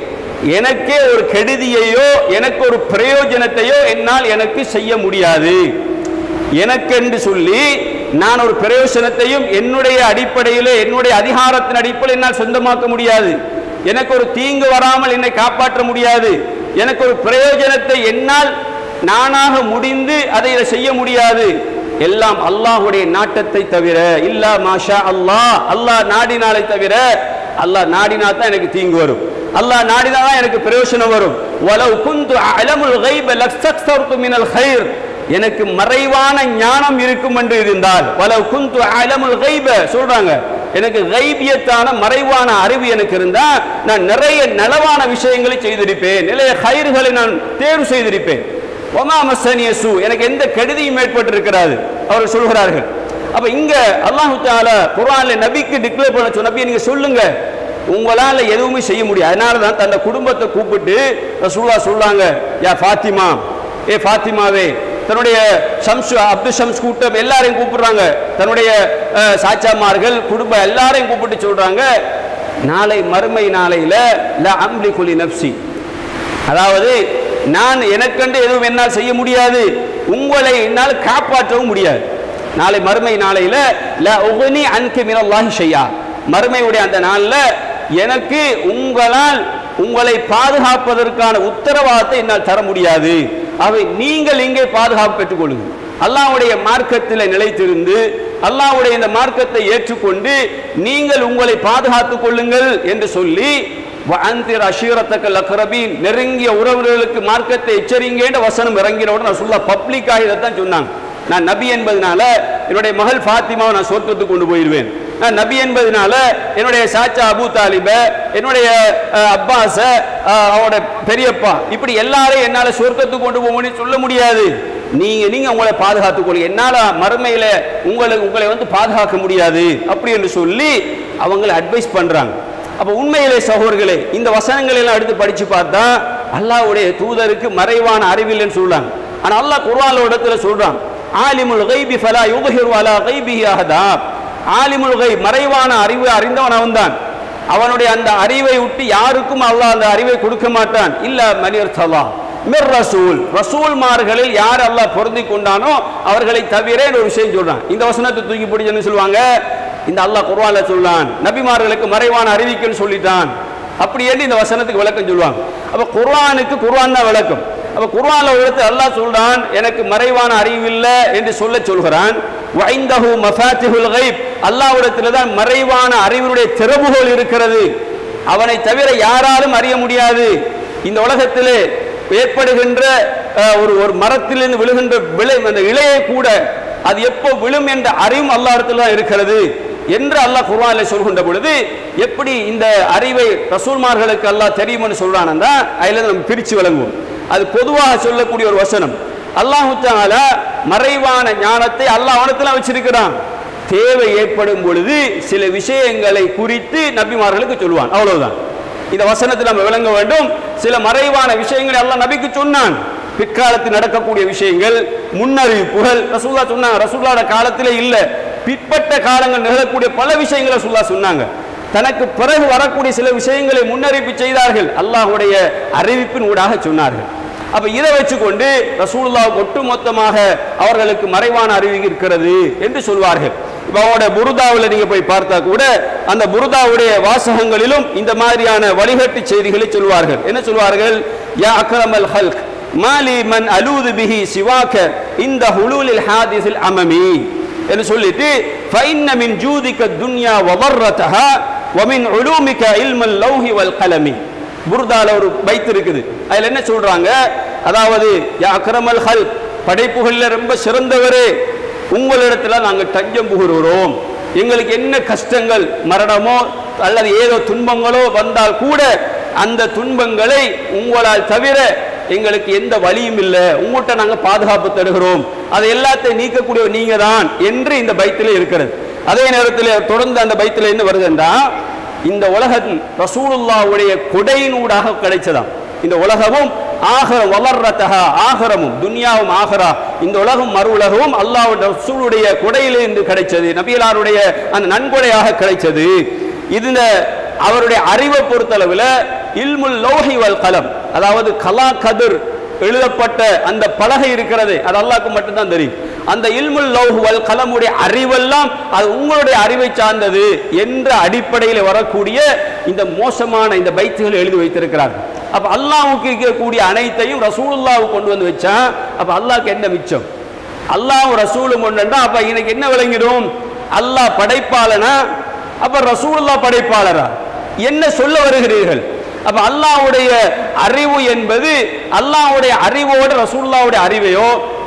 எனக்கே ஒரு கெடுதியையோ எனக்கு ஒரு பிரயோஜனத்தையோ என்னால் எனக்கு செய்ய முடியாது எனக்கென்று சொல்லி நான் ஒரு பிரயோஜனத்தையும் என்னுடைய அடிப்படையிலே என்னுடைய அதிகாரத்தின் அடிப்படையில் என்னால் சொந்தமாக்க முடியாது எனக்கு ஒரு தீங்கு வராமல் என்னை காப்பாற்ற முடியாது எனக்கு ஒரு பிரயோஜனத்தை என்னால் நானாக முடிந்து அதை இதை செய்ய முடியாது எல்லாம் அல்லாஹ்வுடைய நாட்டத்தை தவிர இல்லா மாஷா அல்லாஹ் அல்லாஹ் நாடினாலை தவிர அல்லாஹ் நாடினா தான் எனக்கு தீங்கு வரும் அல்லாஹ் நாடினா தான் எனக்கு பிரயோஜனம் வரும் வலவ் குந்து அலமுல் கைப லக்ஸக்ஸர்து மினல் கைர் எனக்கு மறைவான ஞானம் இருக்கும் என்று இருந்தால் வலவ் குந்து அலமுல் கைப சொல்றாங்க எனக்கு கைபியத்தான மறைவான அறிவு எனக்கு இருந்தா நான் நிறைய நலவான விஷயங்களை செய்திருப்பேன் நிறைய கயிறுகளை நான் தேர்வு செய்திருப்பேன் ஒமா மஸ்ஸனிய சூ எனக்கு எந்த கெடுதியும் ஏற்பட்டிருக்கிறாது அவர் சொல்கிறார்கள் அப்ப இங்க அல்லாஹு தாலா குர்ஆன்ல நபிக்கு டிக்ளேர் பண்ண சொன்ன நபியை நீங்க சொல்லுங்க உங்களால எதுவுமே செய்ய முடியாது அதனால தான் தன்னை குடும்பத்தை கூப்பிட்டு ரசூலா சொல்லாங்க யா ஃபாத்திமா ஏ ஃபாத்திமாவே தன்னுடைய ஷம்சு அப்துல் ஷம்ஸ் கூட்டம் எல்லாரையும் கூப்பிடுறாங்க தன்னுடைய அஹ், சாச்சாமார்கள் குடும்பம் எல்லாரையும் கூப்பிட்டு சொல்றாங்க நாளை மறுமை நாளையில ல அம்லி குலி நப்சி அதாவது நான் எனக்கென்று எதுவும் என்னால் செய்ய முடியாது உங்களை என்னால் காப்பாற்றவும் முடியாது நாளை மறுமை நாளையில ல உகனி அன்கு மினல்லாஹி ஷையா மறுமையுடைய அந்த நாள்ல எனக்கு உங்களால் உங்களை பாதுகாப்பதற்கான உத்தரவாதத்தை என்னால் தர முடியாது அவை நீங்கள் இங்கே பாதுகாப்பு பெற்றுக் கொள்ளுங்கள் அல்லாஹ்வுடைய மார்க்கத்தில் நிலைத்திருந்து அல்லாஹ்வுடைய இந்த மார்க்கத்தை ஏற்றுக்கொண்டு நீங்கள் உங்களை பாதுகாத்துக் கொள்ளுங்கள் என்று சொல்லி அந்திர அஷீரத்தக்கல் அக்ரபீன் நெருங்கிய உறவுகளுக்கு மார்க்கத்தை எச்சரிங்கன்ற வசனம் இறங்கினவுடன் ரசூல்லா பப்ளிக்காக இதைத்தான் சொன்னாங்க நான் நபி என்பதனால என்னுடைய மகள் ஃபாத்திமாவை நான் சொர்க்கத்துக்கு கொண்டு போயிடுவேன் நான் நபி என்பதனால என்னுடைய சாச்சா அபு தாலிப என்னுடைய அஹ், அப்பாஸ அஹ், அவரோட பெரியப்பா இப்படி எல்லாரையும் என்னால சொர்க்கத்துக்கு கொண்டு போக முடியும் சொல்ல முடியாது நீங்க நீங்க உங்களை பாதுகாத்துக் கொள்ளுங்க என்னால மறுமையில உங்களை உங்களை வந்து பாதுகாக்க முடியாது அப்படி என்று சொல்லி அவங்களை அட்வைஸ் பண்றாங்க அப்ப உண்மையிலே சகோதரர்களே இந்த வசனங்களை எல்லாம் எடுத்து படிச்சு பார்த்தா அல்லாஹ்வுடைய தூதருக்கு மறைவான அறிவில்லைன்னு சொல்றாங்க ஆனா அல்லாஹ் குர்ஆன்ல இடத்துல சொல்றான் ஆலிமுல் கைபி ஃபலா யுபஹிரு அலா கைபிஹி அஹதா ஆலிமுல் கைப் மறைவான அறிவு அறிந்தவன் அவன்தான் அவனுடைய அந்த அறிவை விட்டு யாருக்கும் அல்லாஹ் அந்த அறிவை கொடுக்க மாட்டான் இல்ல மனிதர் தலா மிர் ரசூல் ரசூல்மார்களில் யார் அல்லாஹ் பொருந்தி கொண்டானோ அவர்களை தவிர ஒரு விஷயம் சொல்றான் இந்த வசனத்தை தூக்கி பிடிச்சுன்னு சொல்லுவாங்க இந்த அல்லாஹ் குர்ஆன்ல சொல்லான் நபிமார்களுக்கு மறைவான அறிவிக்கன்னு சொல்லிட்டான் அப்படி என்று இந்த வசனத்துக்கு விளக்கம் சொல்லுவாங்க அப்ப குர்ஆனுக்கு குர்ஆன் தான் விளக்கம் அப்ப குர்ஆன்ல ஒரு இடத்துல அல்லாஹ் சொல்றான் எனக்கு மறைவான அறிவில்லை என்று சொல்ல சொல்கிறான் வைந்தஹு மஃபாத்திஹுல் கைப் அல்லாஹ்விடத்தில் தான் மறைவான அறிவினுடைய திறவுகோல் இருக்கிறது அவனை தவிர யாராலும் அறிய முடியாது இந்த உலகத்திலே ஏற்படுகின்ற அஹ், ஒரு ஒரு மரத்திலிருந்து விழுகின்ற விளை அந்த இலையை கூட அது எப்போ விழும் என்ற அறிவும் அல்லாஹ்விடத்தில் தான் இருக்கிறது என்று அல்லாஹ் குர்ஆனில் சொல்கின்ற பொழுது எப்படி இந்த அறிவை ரசூல்மார்களுக்கு அல்லாஹ் தெரியும்னு சொல்றானந்தா அதுல நம்ம பிரிச்சு விளங்குவோம் அது பொதுவாக சொல்லக்கூடிய ஒரு வசனம் அல்லாஹு தஆலா மறைவான ஞானத்தை அல்லாஹ் அவனத்துல வச்சிருக்கிறான் தேவை ஏற்படும் பொழுது சில விஷயங்களை குறித்து நபிமார்களுக்கு சொல்லுவான் அவ்வளவுதான் இந்த வசனத்தில் நம்ம விளங்க வேண்டும் சில மறைவான விஷயங்களை அல்லாஹ் நபிக்கு சொன்னான் பிற்காலத்தில் நடக்கக்கூடிய விஷயங்கள் முன்னறிவிப்புகள் ரசூல்லா சொன்னாங்க ரசூல்லாட காலத்திலே இல்ல பிற்பட்ட காலங்கள் நிகழக்கூடிய பல விஷயங்களை ரசூல்லா சொன்னாங்க தனக்கு பிறகு வரக்கூடிய சில விஷயங்களை முன்னறிவிப்பு செய்தார்கள் அல்லாஹ்வுடைய அறிவிப்பின் ஊடாக சொன்னார்கள் அப்ப இதை வச்சுக்கொண்டு ரசூலுல்லாவுக்கு ஒட்டுமொத்தமாக அவர்களுக்கு மறைவான அறிவு இருக்கிறது என்று சொல்வார்கள் இப்ப அவரோட புருதாவில் நீங்க போய் பார்த்தா கூட அந்த புருதாவுடைய வாசகங்களிலும் இந்த மாதிரியான வழிகட்டு செய்திகளை சொல்வார்கள் என்ன சொல்வார்கள் யா அக்ரமல் ஹல்க் மாலி மன் அலூது பிஹி சிவாக்க இந்த ஹுலூலில் ஹாதிஸில் அமமி என்று சொல்லிட்டு ஃபைன்ன மின் ஜூதிக்க துன்யா வவர்ரதஹா வமின் உலூமிக இல்மல் லௌஹி வல் கலமி புர்தால ஒரு பைத் இருக்குது அதுல என்ன சொல்றாங்க அதாவது யா அக்ரமல் ஹல் படைப்புகள்ல ரொம்ப சிறந்தவரே உங்களிடத்துல நாங்கள் தஞ்சம் புகுகிறோம் எங்களுக்கு என்ன கஷ்டங்கள் மரணமோ அல்லது ஏதோ துன்பங்களோ வந்தால் கூட அந்த துன்பங்களை உங்களால் தவிர எங்களுக்கு எந்த வழியும் இல்லை உங்கள்கிட்ட நாங்கள் பாதுகாப்பு தருகிறோம் அதை எல்லாத்தையும் நீக்கக்கூடிய நீங்க தான் என்று இந்த பைத்திலே இருக்கிறது அதே நேரத்தில் தொடர்ந்து அந்த பைத்தில என்ன வருதுன்னா இந்த உலகம் ரசூலுல்லாவுடைய கொடையினூடாக கிடைச்சதாம் இந்த உலகமும் ஆகரம் வளர்றத்தக ஆகரமும் துன்யாவும் ஆகரா இந்த உலகம் மறு உலகமும் அல்லாஹ் ரசூலுடைய கொடையிலிருந்து கிடைச்சது நபியலாருடைய அந்த நன்கொடையாக கிடைச்சது இந்த அவருடைய அறிவை பொறுத்தளவில் இல்முல் லௌஹி வல் கலம் அதாவது கலா கதிர் எழுதப்பட்ட அந்த பலகை இருக்கிறது அது அல்லாஹ்க்கு மட்டும்தான் தெரியும் அந்த இல்முல் லௌஹ் வல் கலமுடைய அறிவெல்லாம் அது உங்களுடைய அறிவை சார்ந்தது என்ற அடிப்படையில் வரக்கூடிய இந்த மோசமான இந்த பைத்துகள் எழுதி வைத்திருக்கிறார்கள் அப்ப அல்லாஹ்வுக்கு இருக்கக்கூடிய அனைத்தையும் ரசூலுல்லாவுக்கு கொண்டு வந்து வச்சா அப்ப அல்லாஹ்க்கு என்ன மிச்சம் அல்லாஹ் ரசூலும் ஒன்றுண்டா அப்ப எனக்கு என்ன விளங்கிடும் அல்லாஹ் படைப்பாளனா அப்ப ரசூலுல்லா படைப்பாளரா என்ன சொல்ல வருகிறீர்கள் அப்ப அல்லாஹ்வுடைய அறிவு என்பது அல்லாஹ்வுடைய அறிவோட ரசூலுல்லாவுடைய அறிவையோ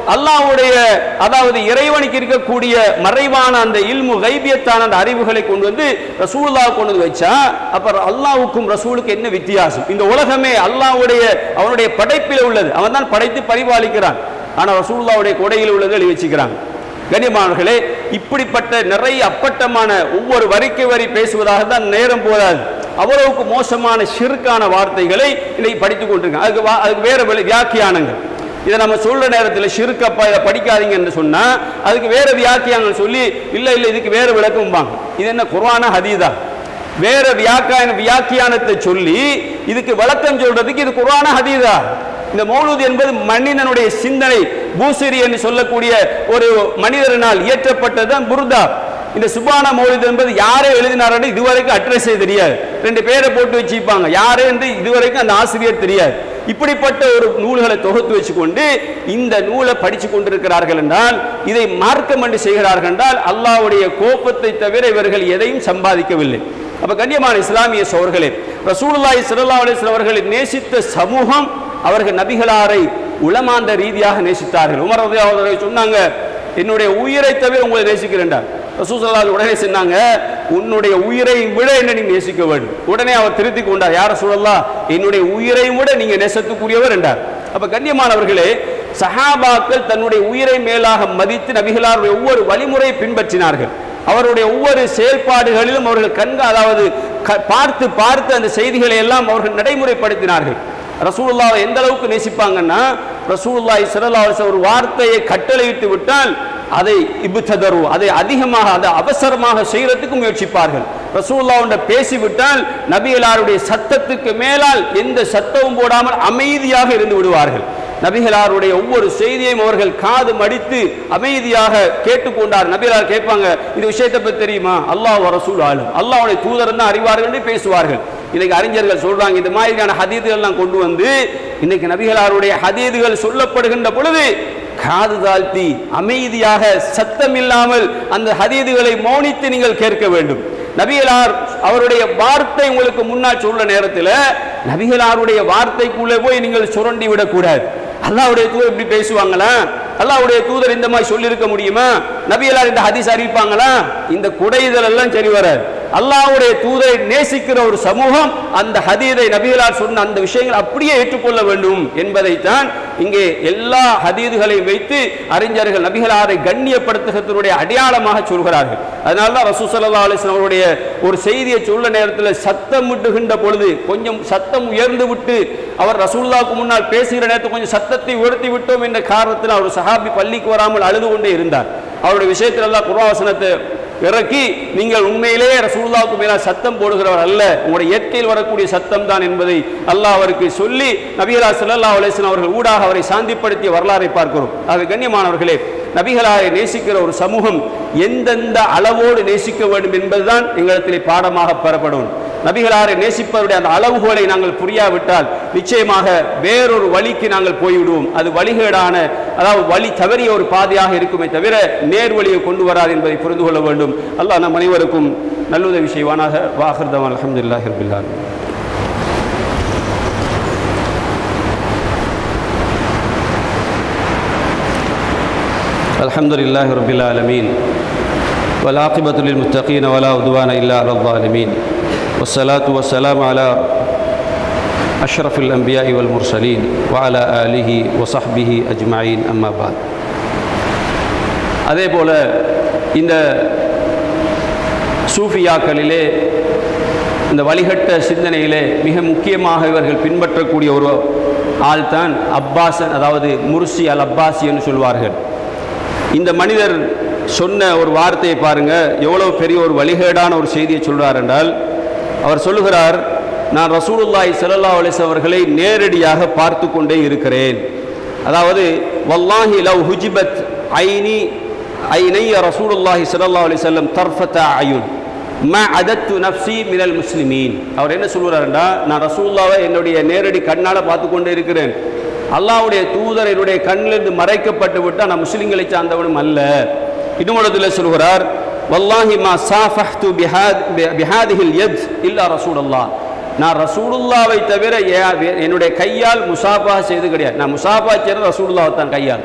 அல்லாஹ்வுடைய அதாவது இறைவனுக்கு இருக்கக்கூடிய மறைவான அந்த இல்மு கைபியத்தான அந்த அறிவுகளை கொண்டு வந்து ரசூலுல்லாஹ் கொண்டு வந்து வச்சா அப்புறம் அல்லாஹ்வுக்கும் ரசூலுக்கு என்ன வித்தியாசம் இந்த உலகமே அல்லாஹ்வுடைய அவனுடைய படைப்பில் உள்ளது அவன் தான் படைத்து பரிபாலிக்கிறான் ஆனா ரசூலுல்லாஹ்வுடைய கொடையில் உள்ளது எழுதி வச்சுக்கிறாங்க கண்ணியமானவர்களே இப்படிப்பட்ட நிறைய அப்பட்டமான ஒவ்வொரு வரிக்கு வரி பேசுவதாக தான் நேரம் போதாது அவ்வளவுக்கு மோசமான ஷிருக்கான வார்த்தைகளை இன்னைக்கு படித்துக் கொண்டிருக்காங்க அதுக்கு வா- அதுக்கு வேற வெளி- வியாக்கியானங்கள் இதை நம்ம சொல்ற நேரத்தில் ஷிருக்கப்பா இதை படிக்காதீங்கன்னு சொன்னா அதுக்கு வேற வியாக்கியானங்கள் சொல்லி இல்ல இல்ல இதுக்கு வேற விளக்கம்பாங்க இது என்ன குர்ஆனா ஹதீதா வேற வியாக்கியான வியாக்கியானத்தை சொல்லி இதுக்கு விளக்கம் சொல்றதுக்கு இது குர்ஆனா ஹதீதா இந்த மௌலூத் என்பது மனிதனுடைய சிந்தனை பூசிரி என்று சொல்லக்கூடிய ஒரு மனிதரினால் இயற்றப்பட்டது தான் புர்தா இந்த சுபான மௌலித் என்பது யாரே எழுதினாரு இதுவரைக்கும் அட்ரஸே தெரியாது ரெண்டு பேரை போட்டு வச்சிருப்பாங்க யாரு என்று இதுவரைக்கும் அந்த ஆசிரியர் தெரியாது இப்படிப்பட்ட ஒரு நூல்களை தொகுத்து வச்சுக்கொண்டு இந்த நூலை படிச்சு கொண்டிருக்கிறார்கள் என்றால் இதை மார்க்கம் என்று செய்கிறார்கள் என்றால் அல்லாஹ்வுடைய கோபத்தை தவிர இவர்கள் எதையும் சம்பாதிக்கவில்லை அப்ப கண்ணியமான இஸ்லாமிய சோர்களே ரசூலுல்லாஹி ஸல்லல்லாஹு அலைஹி வஸல்லம் அவர்களை நேசித்த சமூகம் அவர்கள் நபிகளாரை உளமாந்த ரீதியாக நேசித்தார்கள் உமர் ரலியல்லாஹு அன்ஹு அவர்கள் சொன்னாங்க என்னுடைய உயிரை தவிர உங்களை நேசிக்கிறேன்டா ரசூசல்லாஹ் உடனே சொன்னாங்க உன்னுடைய உயிரை விட என்ன நீ நேசிக்க வேண்டும் உடனே அவர் திருத்தி கொண்டார் யார சொல்லலாம் என்னுடைய உயிரை விட நீங்க நேசத்துக்குரியவர் என்றார் அப்ப கண்ணியமானவர்களே சஹாபாக்கள் தன்னுடைய உயிரை மேலாக மதித்து நபிகளாருடைய ஒவ்வொரு வழிமுறையை பின்பற்றினார்கள் அவருடைய ஒவ்வொரு செயல்பாடுகளிலும் அவர்கள் கண்க அதாவது க- பார்த்து பார்த்து அந்த செய்திகளை எல்லாம் அவர்கள் நடைமுறைப்படுத்தினார்கள் ரசூலுல்லாவை எந்த அளவுக்கு நேசிப்பாங்கன்னா ரசூலுல்லாஹி ஸல்லல்லாஹு அலைஹி வஸல்லம் ஒரு வார்த்தையை கட்டளையிட்டு விட்டால் அதை இபுத்ததரு அதை அதிகமாக அதை அவசரமாக செய்யறதுக்கு முயற்சிப்பார்கள் ரசூலுல்லாஹ்வுடைய பேசிவிட்டால் நபிகளாருடைய சத்தத்துக்கு மேலால் எந்த சத்தமும் போடாமல் அமைதியாக இருந்து விடுவார்கள் நபிகளாருடைய ஒவ்வொரு செய்தியையும் அவர்கள் காது மடித்து அமைதியாக கேட்டுக்கொண்டார் நபிகளார் கேட்பாங்க இந்த விஷயத்தை பத்தி தெரியுமா அல்லாஹ் ரசூல் ஆளும் அல்லாஹ்வுடைய தூதர் தான் அறிவார்கள் என்று பேசுவார்கள் இன்னைக்கு அறிஞர்கள் சொல்றாங்க இந்த மாதிரியான ஹதீதுகள் எல்லாம் கொண்டு வந்து இன்னைக்கு நபிகளாருடைய ஹதீதுகள் சொல்லப்படுகின்ற பொழுது காது தாழ்த்தி அமைதியாக சத்தம் இல்லாமல் அந்த ஹதீதுகளை மௌனித்து நீங்கள் கேட்க வேண்டும் நபிகளார் அவருடைய வார்த்தை உங்களுக்கு முன்னால் சொல்ற நேரத்தில் நபிகளாருடைய வார்த்தைக்குள்ளே போய் நீங்கள் சுரண்டி விடக்கூடாது அல்லாஹ்வுடைய தூதர் இப்படி பேசுவாங்களா அல்லாஹ்வுடைய தூதர் இந்த மாதிரி சொல்லியிருக்க முடியுமா நபிகளார் இந்த ஹதீஸ் அறிவிப்பாங்களா இந்த குடைதல் எல்லாம் சரி வராது அல்லாஹ்வுடைய தூதரை நேசிக்கிற ஒரு சமூகம் அந்த ஹதீதை நபிகளார் சொன்ன அந்த விஷயங்களை அப்படியே ஏற்றுக்கொள்ள வேண்டும் என்பதைத்தான் இங்கே எல்லா ஹதீதுகளையும் வைத்து அறிஞர்கள் நபிகளாரை கண்ணியப்படுத்துகிறதுடைய அடையாளமாக சொல்கிறார்கள் அதனால தான் ரசூ ஸல்லல்லாஹு அலைஹி வஸல்லம் அவருடைய ஒரு செய்தியை சொல்ல நேரத்தில் சத்தம் விட்டுகின்ற பொழுது கொஞ்சம் சத்தம் உயர்ந்து விட்டு அவர் ரசூலுல்லாஹ்வுக்கு முன்னால் பேசுகிற நேரத்தில் கொஞ்சம் சத்தத்தை உயர்த்தி விட்டோம் என்ற காரணத்தில் அவர் சஹாபி பள்ளிக்கு வராமல் அழுது கொண்டே இருந்தார் அவருடைய விஷயத்தில் எல்லாம் குர்ஆன் வசனத்தை இறக்கி நீங்கள் உண்மையிலேயே ரசூலுல்லாவுக்கு மேல சத்தம் போடுகிறவர் அல்ல உங்களுடைய இயற்கையில் வரக்கூடிய சத்தம் தான் என்பதை அல்லாஹ் அவருக்கு சொல்லி நபிகளா ஸல்லல்லாஹு அலைஹி வஸல்லம் அவர்கள் ஊடாக அவரை சாந்திப்படுத்திய வரலாறை பார்க்கிறோம் ஆக கண்ணியமானவர்களே நபிகளாரை நேசிக்கிற ஒரு சமூகம் எந்தெந்த அளவோடு நேசிக்க வேண்டும் என்பதுதான் எங்களிடத்திலே பாடமாக பெறப்படும் நபிகளாரை நேசிப்பவருடைய அந்த அளவுகோலை நாங்கள் புரியாவிட்டால் நிச்சயமாக வேறொரு வழிக்கு நாங்கள் போய்விடுவோம் அது வழிகேடான அதாவது வழி தவறிய ஒரு பாதையாக இருக்குமே தவிர நேர் வழியை கொண்டு வராது என்பதை புரிந்து கொள்ள வேண்டும் அல்லாஹ் நம் அனைவருக்கும் நல்லுதவி செய்வானாக வாஹர்தம் அலமதுல்லாஹி ரபில் ஆலமீன் الحمد لله رب العالمين والعاقبة للمتقين ولا عدوان إلا على الظالمين والصلاة والسلام على أشرف الأنبياء والمرسلين وعلى آله وصحبه أجمعين أما بعد அதே போல இந்த சூஃபியாக்களிலே இந்த வழிகட்ட சிந்தனையிலே மிக முக்கியமாக இவர்கள் பின்பற்றக்கூடிய ஒரு ஆள்தான் அப்பாசன் அதாவது முர்சி அல் அப்பாசி என்று சொல்வார்கள் இந்த மனிதர் சொன்ன ஒரு வார்த்தையை பாருங்க எவ்வளவு பெரிய ஒரு வழிகேடான ஒரு செய்தியை சொல்றார் என்றால் அவர் சொல்லுகிறார் நான் ரசூலுல்லாஹி ஸல்லல்லாஹு அலைஹி வஸல்லம் அவர்களை நேரடியாக பார்த்து கொண்டே இருக்கிறேன் அதாவது வல்லாஹி லவ் ஹுஜிபத் ஐனி ஐனைய ரசூலுல்லாஹி ஸல்லல்லாஹு அலைஹி வஸல்லம் தர்ஃபத அயுன் மா அதத்து நஃப்சி மினல் முஸ்லிமீன் அவர் என்ன சொல்கிறாருண்டா நான் ரசூலுல்லாவை என்னுடைய நேரடி கண்ணால் பார்த்து கொண்டே இருக்கிறேன் அல்லாஹ்வுடைய தூதர் என்னுடைய கண்ணிலிருந்து மறைக்கப்பட்டு விட்டால் நான் முஸ்லிம்களை சார்ந்தவனும் அல்ல இன்னும் இடத்துல சொல்கிறார் வல்லாஹி மா சாஃபஹ்து பிஹாத் பிஹாதிஹில் யத் இல்லா ரசூலுல்லாஹ் நான் ரசூலுல்லாவை தவிர ஏ- என்னுடைய கையால் முசாஃபா செய்து கிடையாது நான் முசாஃபா செய்கிறது ரசூலுல்லாவை தான் கையால்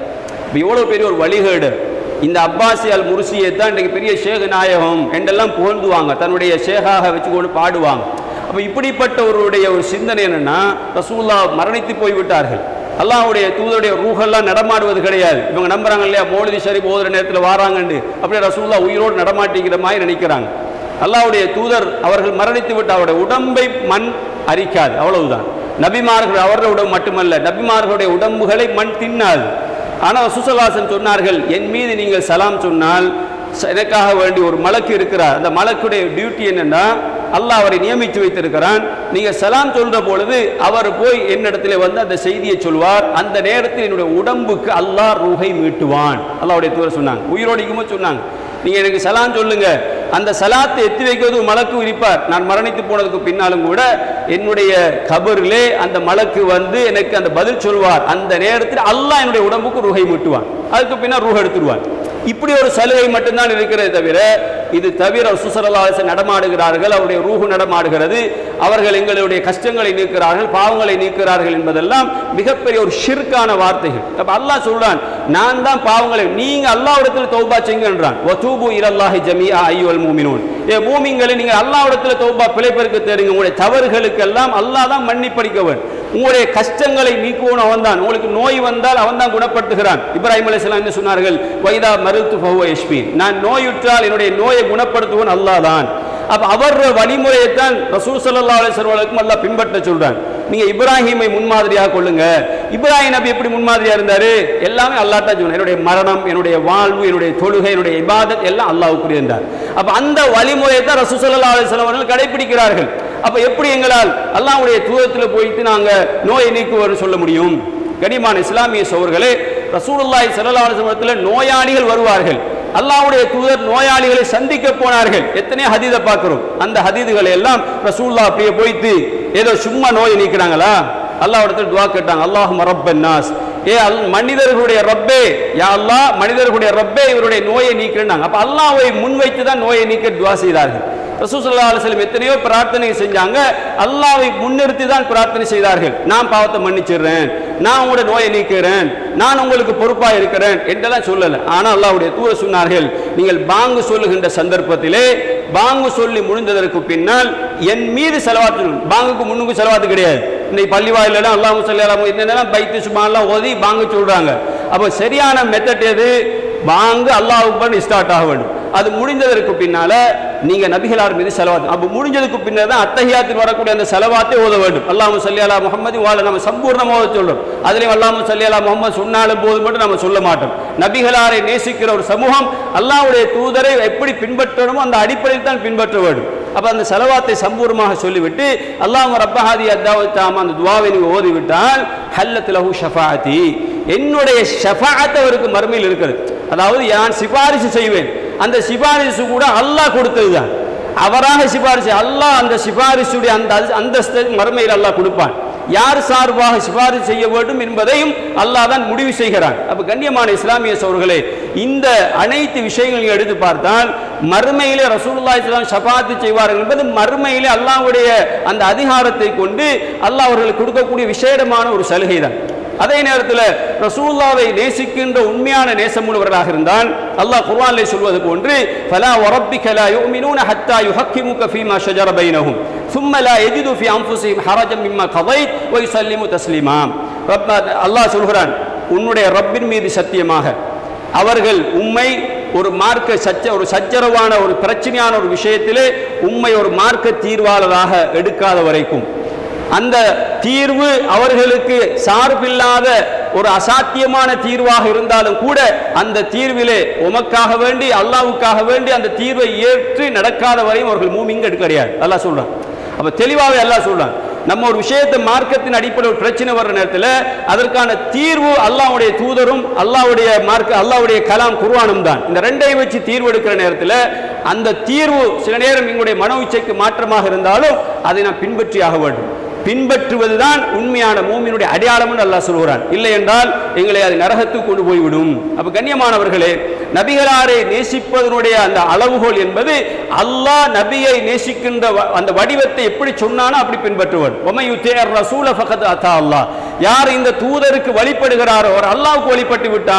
இப்போ இவ்வளோ பெரிய ஒரு வழிகேடு இந்த அப்பாசி அல் முர்சியை தான் இன்றைக்கு பெரிய ஷேக் நாயகம் என்றெல்லாம் புகழ்ந்துவாங்க தன்னுடைய ஷேகாக வச்சுக்கொண்டு பாடுவாங்க அப்போ இப்படிப்பட்ட ஒருடைய ஒரு சிந்தனை என்னன்னா ரசூல்லா மரணித்து போய்விட்டார்கள் அல்லாஹ்வுடைய தூதருடைய ரூஹெல்லாம் நடமாடுவது கிடையாது இவங்க நம்புறாங்க இல்லையா மௌலிதி ஷரீப் ஓதுற நேரத்தில் வாராங்கன்னு அப்படியே ரசூல்லா உயிரோடு நடமாட்டிக்கிற மாதிரி நினைக்கிறாங்க அல்லாஹ்வுடைய தூதர் அவர்கள் மரணித்து விட்டு அவருடைய உடம்பை மண் அரிக்காது அவ்வளவுதான் நபிமார்கள் அவர்கள் உடம்பு மட்டுமல்ல நபிமார்களுடைய உடம்புகளை மண் தின்னாது ஆனால் சுசலாசன் சொன்னார்கள் என் மீது நீங்கள் சலாம் சொன்னால் ச- எனக்காக வேண்டி ஒரு மலக்கு இருக்கிறார் அந்த மலக்குடைய டியூட்டி என்னன்னா அல்லாஹ் அவரை நியமித்து வைத்திருக்கிறான் நீங்க சலாம் சொல்ற பொழுது அவர் போய் என்னிடத்துல வந்து அந்த செய்தியை சொல்வார் அந்த நேரத்தில் என்னுடைய உடம்புக்கு அல்லாஹ் ரூஹை மீட்டுவான் அல்லாஹ்வுடைய தூர சொன்னாங்க உயிரோடு இருக்கும்போது சொன்னாங்க நீங்க எனக்கு சலாம் சொல்லுங்க அந்த சலாத்தை எத்தி வைக்கிறது ஒரு மலக்கு இருப்பார் நான் மரணித்து போனதுக்கு பின்னாலும் கூட என்னுடைய கபரிலே அந்த மலக்கு வந்து எனக்கு அந்த பதில் சொல்வார் அந்த நேரத்தில் அல்லாஹ் என்னுடைய உடம்புக்கு ரூஹை மீட்டுவான் அதுக்கு பின்னால் ரூஹ் எடுத்துருவான் இப்படி ஒரு சலுகை மட்டும்தான் இருக்கிறதே தவிர இது தவிர சுசரலாசன் நடமாடுகிறார்கள் அவருடைய ரூஹு நடமாடுகிறது அவர்கள் எங்களுடைய கஷ்டங்களை நீக்கிறார்கள் பாவங்களை நீக்கிறார்கள் என்பதெல்லாம் மிகப்பெரிய ஒரு ஷிர்கான வார்த்தைகள் அப்ப அல்லாஹ் சொல்றான் நான் தான் பாவங்களை நீங்க அல்லாஹ்விடத்தில் தௌபா செய்யுங்கன்றான் வதூபு இலல்லாஹி ஜமீஆ அய்யுல் மூமினூன் ஏ மூமின்களே நீங்க அல்லாஹ்விடத்தில் தௌபா பிழைப்பதற்கு தெரியுங்க உங்களுடைய தவறுகளுக்கெல்லாம் அல்லாஹ் தான் மன்னிப்பளிக்கவன் உங்களுடைய கஷ்டங்களை நீக்குவன் அவன் தான் உங்களுக்கு நோய் வந்தால் அவன் தான் குணப்படுத்துகிறான் இப்ராஹிம் அலைஹிஸ்ஸலாம் என்ன சொன்னார்கள் வைதா மருத்து ஃபஹுவ யஷ்பீன் நான் நோயுற்றால் என்னுடைய நோயை குணப்படுத்துவன் அல்லாஹ் தான் அப்ப அவர் வழிமுறையைத்தான் ரசூல் ஸல்லல்லாஹு அலைஹி வஸல்லம் அல்லாஹ் பின்பற்ற சொல்றான் நீங்க இப்ராஹிமை முன்மாதிரியாக கொள்ளுங்க இப்ராஹிம் நபி எப்படி முன்மாதிரியா இருந்தாரு எல்லாமே அல்லாஹ் தான் சொன்னார் என்னுடைய மரணம் என்னுடைய வாழ்வு என்னுடைய தொழுகை என்னுடைய இபாதத் எல்லாம் அல்லாஹ்வுக்குரிய என்றார் அப்ப அந்த வழிமுறையை தான் ரசூல் ஸல்லல்லாஹு அலைஹி வஸல்லம் அவர்கள் கடைபிடிக்கிறார்கள் அப்ப எப்படி எங்களால் அல்லாஹ்வுடைய தூதத்தில் போயிட்டு நாங்க நோயை நீக்குவோம்னு சொல்ல முடியும் கனிமான இஸ்லாமிய சோர்களே ரசூலுல்லாஹி ஸல்லல்லாஹு அலைஹி வஸல்லம் நோயாளிகள் வருவார்கள் அல்லாஹ்வுடைய தூதர் நோயாளிகளை சந்திக்க போனார்கள் எத்தனை ஹதீதை பார்க்கிறோம் அந்த ஹதீதுகளை எல்லாம் ரசூலுல்லாஹ் அப்படியே போயிட்டு ஏதோ சும்மா நோயை நீக்கிறாங்களா அல்லாஹ்விடத்தில் துவா கேட்டாங்க அல்லாஹும் ரப்பன் நாஸ் ஏ அல் மனிதர்களுடைய ரப்பே யா அல்லாஹ் மனிதர்களுடைய ரப்பே இவருடைய நோயை நீக்கிறாங்க அப்ப அல்லாஹ்வை முன்வைத்து தான் நோயை நீக்க துவா செய்தார்கள் ரசூசல்லா அலுவலம் எத்தனையோ பிரார்த்தனை செஞ்சாங்க அல்லாவை முன்னிறுத்தி தான் பிரார்த்தனை செய்தார்கள் நான் பாவத்தை மன்னிச்சிடுறேன் நான் உங்களுடைய நோயை நீக்கிறேன் நான் உங்களுக்கு பொறுப்பாக இருக்கிறேன் என்றெல்லாம் சொல்லலை ஆனால் அல்லாவுடைய தூர சொன்னார்கள் நீங்கள் பாங்கு சொல்லுகின்ற சந்தர்ப்பத்திலே பாங்கு சொல்லி முடிந்ததற்கு பின்னால் என் மீது செலவாத்து பாங்குக்கு முன்னுக்கு செலவாத்து கிடையாது இன்னைக்கு பள்ளி வாயிலாம் அல்லாஹ் சொல்லி அல்லாம என்னெல்லாம் பைத்து சுமாலாம் ஓதி பாங்கு சொல்றாங்க அப்போ சரியான மெத்தட் எது பாங்கு அல்லாஹ் ஸ்டார்ட் ஆக வேண்டும் அது முடிந்ததற்கு பின்னால நீங்க நபிகளார் மீது செலவாத்து அப்ப முடிஞ்சதுக்கு பின்னர் தான் அத்தஹியாத்தில் வரக்கூடிய அந்த செலவாத்தை ஓத வேண்டும் அல்லாஹ் சல்லி அலா முகமது வாழ நம்ம சம்பூர்ணமாக ஓத சொல்றோம் அதுலயும் அல்லாஹ் சல்லி அலா முகமது சொன்னாலும் போது மட்டும் நம்ம சொல்ல மாட்டோம் நபிகளாரை நேசிக்கிற ஒரு சமூகம் அல்லாஹ்வுடைய தூதரை எப்படி பின்பற்றணுமோ அந்த அடிப்படையில் தான் பின்பற்ற வேண்டும் அப்ப அந்த செலவாத்தை சம்பூர்ணமாக சொல்லிவிட்டு அல்லாஹ் ரப்பஹாதி அத்தாவத்தாம அந்த துவாவை நீங்க ஓதிவிட்டால் ஹல்லத் லஹு ஷஃபாஅத்தி என்னுடைய ஷஃபாஅத் அவருக்கு மறுமையில் இருக்கிறது அதாவது நான் சிபாரிசு செய்வேன் அந்த சிபாரிசு கூட அல்லாஹ் கொடுத்ததுதான் அவராக சிபாரிசு அல்லாஹ் அந்த சிபாரிசுடைய அந்த அந்தஸ்தை மறுமையில் அல்லாஹ் கொடுப்பான் யார் சார்பாக சிபாரிசு செய்ய வேண்டும் என்பதையும் அல்லாஹ் தான் முடிவு செய்கிறான் அப்ப கண்ணியமான இஸ்லாமிய சோர்களே இந்த அனைத்து விஷயங்களையும் எடுத்து பார்த்தால் மறுமையிலே ரசூலுல்லாஹி இஸ்லாம் ஷபாத்து செய்வார்கள் என்பது மறுமையிலே அல்லாஹ்வுடைய அந்த அதிகாரத்தை கொண்டு அல்லாஹ் அவர்களுக்கு கொடுக்கக்கூடிய விசேடமான ஒரு சலுகை தான் அதே நேரத்தில் ரசூலுல்லாவை நேசிக்கின்ற உண்மையான நேசமுள்ளவர்களாக இருந்தால் அல்லாஹ் குர்ஆனிலே சொல்வது போன்று ஃபலா வரப்பிக லா யுமினூன ஹத்தா யுஹக்கிமுக ஃபீமா ஷஜர பைனஹும் ثم لا يجدوا في انفسهم حرجا مما قضيت ويسلموا تسليما ரப்ப அல்லாஹ் சொல்கிறான் உன்னுடைய ரப்பின் மீது சத்தியமாக அவர்கள் உம்மை ஒரு மார்க்க சச்ச ஒரு சச்சரவான ஒரு பிரச்சனையான ஒரு விஷயத்திலே உம்மை ஒரு மார்க்க தீர்வாளராக எடுக்காத வரைக்கும் அந்த தீர்வு அவர்களுக்கு சார்பில்லாத ஒரு அசாத்தியமான தீர்வாக இருந்தாலும் கூட அந்த தீர்விலே உமக்காக வேண்டி அல்லாவுக்காக வேண்டி அந்த தீர்வை ஏற்று நடக்காத வரையும் அவர்கள் மூமிங்க கிடையாது அல்லாஹ் சொல்றான் அப்ப தெளிவாகவே அல்லாஹ் சொல்றான் நம்ம ஒரு விஷயத்தை மார்க்கத்தின் அடிப்படையில் ஒரு பிரச்சனை வர்ற நேரத்தில் அதற்கான தீர்வு அல்லாஹ்வுடைய தூதரும் அல்லாஹ்வுடைய மார்க்க அல்லாஹ்வுடைய கலாம் குர்ஆனும் தான் இந்த ரெண்டையும் வச்சு தீர்வு எடுக்கிற நேரத்தில் அந்த தீர்வு சில நேரம் எங்களுடைய மனோ இச்சைக்கு மாற்றமாக இருந்தாலும் அதை நாம் பின்பற்றியாக வேண்டும் பின்பற்றுவதுதான் உண்மையான மூமியினுடைய அடையாளம்னு அல்லாஹ் சொல்கிறான் இல்லை என்றால் எங்களை அது நரகத்துக்கு கொண்டு போய்விடும் அப்ப கண்ணியமானவர்களே நபிகளாரை நேசிப்பதனுடைய அந்த அளவுகோல் என்பது அல்லாஹ் நபியை நேசிக்கின்ற வ- அந்த வடிவத்தை எப்படி சொன்னானோ அப்படி பின்பற்றுவார் ஒமையுத்தேர் ரசூல ஃபகத் அத்தா அல்லாஹ் யார் இந்த தூதருக்கு வழிபடுகிறாரோ அவர் அல்லாஹ்வுக்கு வழிபட்டு விட்டான்